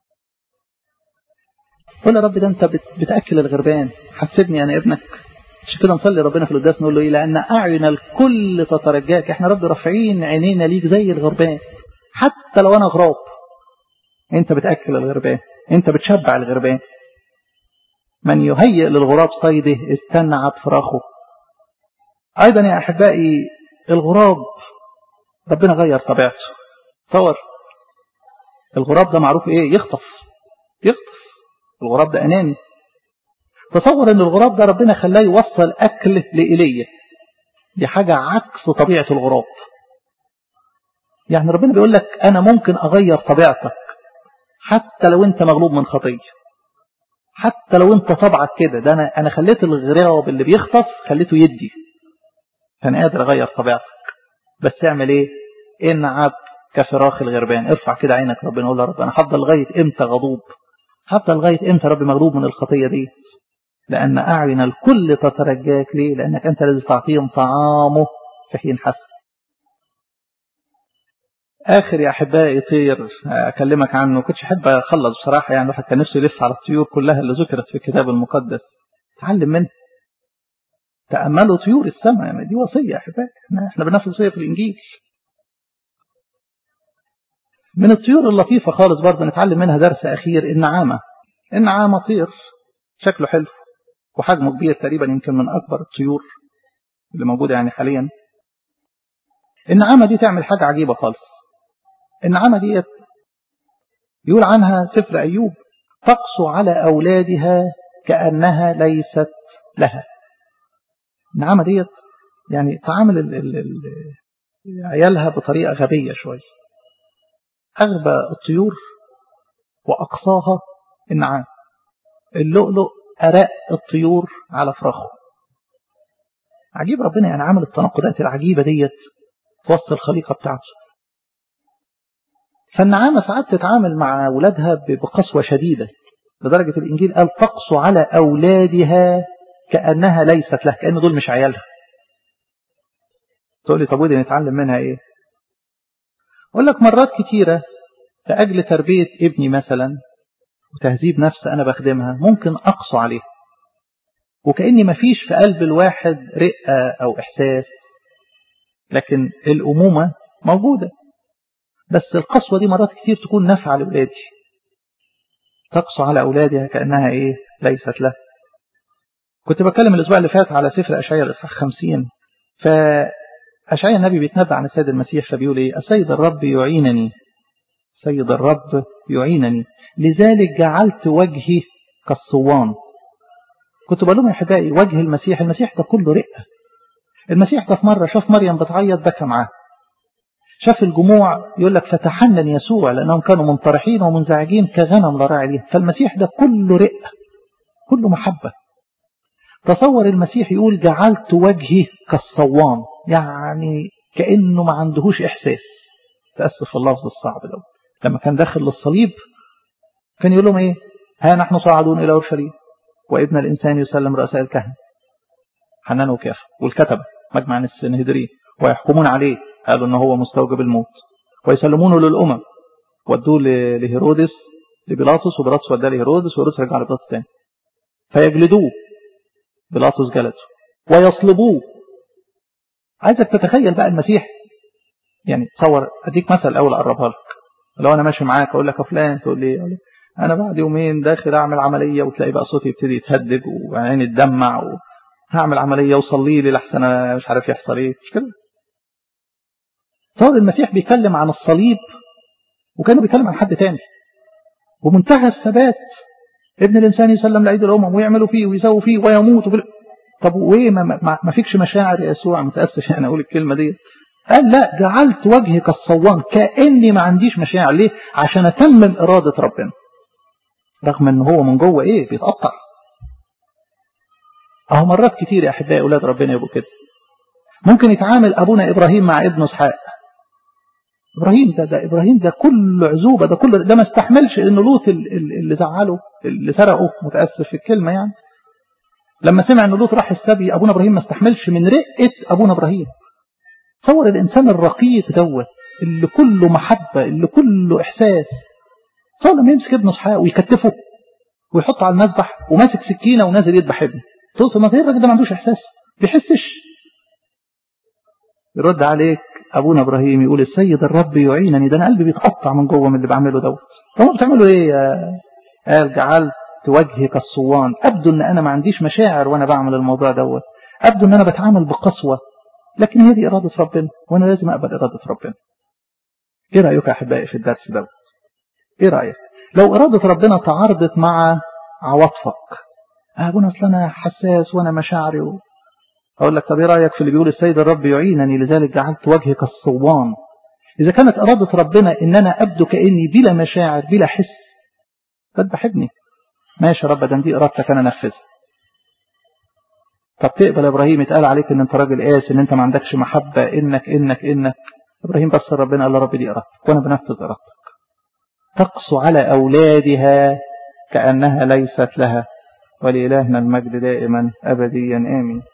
قول يا رب ده انت بتاكل الغربان حسبني انا ابنك عشان كده نصلي ربنا في القداس نقول له ايه لان اعين الكل تترجاك احنا رب رافعين عينينا ليك زي الغربان حتى لو انا غراب انت بتاكل الغربان انت بتشبع الغربان من يهيئ للغراب صيده استنعت فراخه أيضا يا أحبائي الغراب ربنا غير طبيعته تصور الغراب ده معروف إيه يخطف يخطف الغراب ده أناني تصور أن الغراب ده ربنا خلاه يوصل أكل لإيليا دي حاجة عكس طبيعة الغراب يعني ربنا بيقول لك أنا ممكن أغير طبيعتك حتى لو أنت مغلوب من خطيه حتى لو انت طبعك كده ده انا انا خليت الغراب اللي بيخطف خليته يدي فانا قادر اغير طبيعتك بس اعمل ايه انعب كفراخ الغربان ارفع كده عينك ربنا يقول يا رب انا هفضل لغايه امتى غضوب هفضل لغايه امتى رب مغلوب من الخطيه دي لان اعين الكل تترجاك ليه لانك انت الذي تعطيهم طعامه في حين حسن آخر يا أحبائي طير أكلمك عنه كنتش أحب أخلص بصراحة يعني الواحد كان نفسه يلف على الطيور كلها اللي ذكرت في الكتاب المقدس تعلم منه تأملوا طيور السماء يعني دي وصية يا أحبائي احنا, احنا بنفس وصية في الإنجيل من الطيور اللطيفة خالص برضه نتعلم منها درس أخير النعامة النعامة طير شكله حلو وحجمه كبير تقريبا يمكن من أكبر الطيور اللي موجودة يعني حاليا النعامة دي تعمل حاجة عجيبة خالص النعامة ديت يقول عنها سفر أيوب تقسو على أولادها كأنها ليست لها النعامة ديت يعني تعامل ال ال ال عيالها بطريقة غبية شوية أغبى الطيور وأقصاها النعام اللؤلؤ أراء الطيور على فراخه عجيب ربنا يعني عامل التناقضات العجيبة ديت في وسط الخليقة بتاعته فالنعامة ساعات تتعامل مع أولادها بقسوة شديدة لدرجة الإنجيل قال تقسو على أولادها كأنها ليست له كأن دول مش عيالها تقول لي طب ودي نتعلم منها إيه أقول لك مرات كتيرة لأجل تربية ابني مثلا وتهذيب نفس أنا بخدمها ممكن أقسو عليه وكأني مفيش في قلب الواحد رقة أو إحساس لكن الأمومة موجودة بس القسوة دي مرات كتير تكون نافعة لأولادي تقسو على أولادها كأنها إيه ليست له كنت بتكلم الأسبوع اللي فات على سفر أشعياء الإصحاح 50 فأشعياء النبي بيتنبأ عن السيد المسيح فبيقول إيه السيد الرب يعينني سيد الرب يعينني لذلك جعلت وجهي كالصوان كنت بقول لهم يا احبائي وجه المسيح المسيح ده كله رقه المسيح ده في مره شاف مريم بتعيط بكى معاه شاف الجموع يقول لك فتحنن يسوع لانهم كانوا منطرحين ومنزعجين كغنم لا راعي ليه فالمسيح ده كله رقه كله محبه تصور المسيح يقول جعلت وجهي كالصوان يعني كانه ما عندهوش احساس تاسف اللفظ الصعب ده لما كان داخل للصليب كان يقول لهم ايه ها نحن صاعدون الى اورشليم وابن الانسان يسلم رؤساء الكهنه حنان وكيف والكتبه مجمع السنهدرين ويحكمون عليه قالوا ان هو مستوجب الموت ويسلمونه للامم ودوه لهيرودس لبيلاطس وبيلاطس وداه لهيرودس وهيرودس رجع لبيلاطس تاني فيجلدوه بيلاطس جلده ويصلبوه عايزك تتخيل بقى المسيح يعني تصور اديك مثل اول اقربها لك لو انا ماشي معاك اقول لك يا فلان تقول لي انا بعد يومين داخل اعمل عمليه وتلاقي بقى صوتي يبتدي يتهدج وعيني تدمع وهعمل عمليه وصلي لي لحسن انا مش عارف يحصل ايه مش كده صار المسيح بيتكلم عن الصليب وكان بيتكلم عن حد تاني ومنتهى الثبات ابن الانسان يسلم لايدي الامم ويعملوا فيه ويسووا فيه ويموت وفي طب وايه ما, ما, ما فيكش مشاعر يا يسوع متاسف يعني اقول الكلمه دي قال لا جعلت وجهي كالصوان كاني ما عنديش مشاعر ليه عشان اتمم اراده ربنا رغم ان هو من جوه ايه بيتقطع اهو مرات كتير يا احبائي اولاد ربنا يبقوا كده ممكن يتعامل ابونا ابراهيم مع ابنه اسحاق ابراهيم ده ده ابراهيم ده كل عزوبه ده كل ده ما استحملش ان لوط اللي زعله اللي سرقه متاسف في الكلمه يعني لما سمع ان لوط راح السبي ابونا ابراهيم ما استحملش من رقه ابونا ابراهيم تصور الانسان الرقيق دوت اللي كله محبه اللي كله احساس تصور لما يمسك ابنه اسحاق ويكتفه ويحطه على المذبح وماسك سكينه ونازل يذبح ابنه توصل ما الراجل ده ما عندوش احساس بيحسش يرد عليك ابونا ابراهيم يقول السيد الرب يعينني ده انا قلبي بيتقطع من جوه من اللي بعمله دوت طب بتعملوا ايه يا قال جعلت وجهي كالصوان ابدو ان انا ما عنديش مشاعر وانا بعمل الموضوع دوت ابدو ان انا بتعامل بقسوه لكن هي دي اراده ربنا وانا لازم اقبل اراده ربنا ايه رايك يا احبائي في الدرس دوت ايه رايك لو اراده ربنا تعارضت مع عواطفك ابونا اصل انا حساس وانا مشاعري و... اقول لك طب ايه رايك في اللي بيقول السيد الرب يعينني لذلك جعلت وجهي كالصوان اذا كانت اراده ربنا ان انا ابدو كاني بلا مشاعر بلا حس بحبني ماشي يا رب ده دي ارادتك انا انفذها طب تقبل يا ابراهيم يتقال عليك ان انت راجل قاسي ان انت ما عندكش محبه انك انك انك ابراهيم بس ربنا قال له رب دي ارادتك وانا بنفذ ارادتك تقسو على اولادها كانها ليست لها ولإلهنا المجد دائما أبديا آمين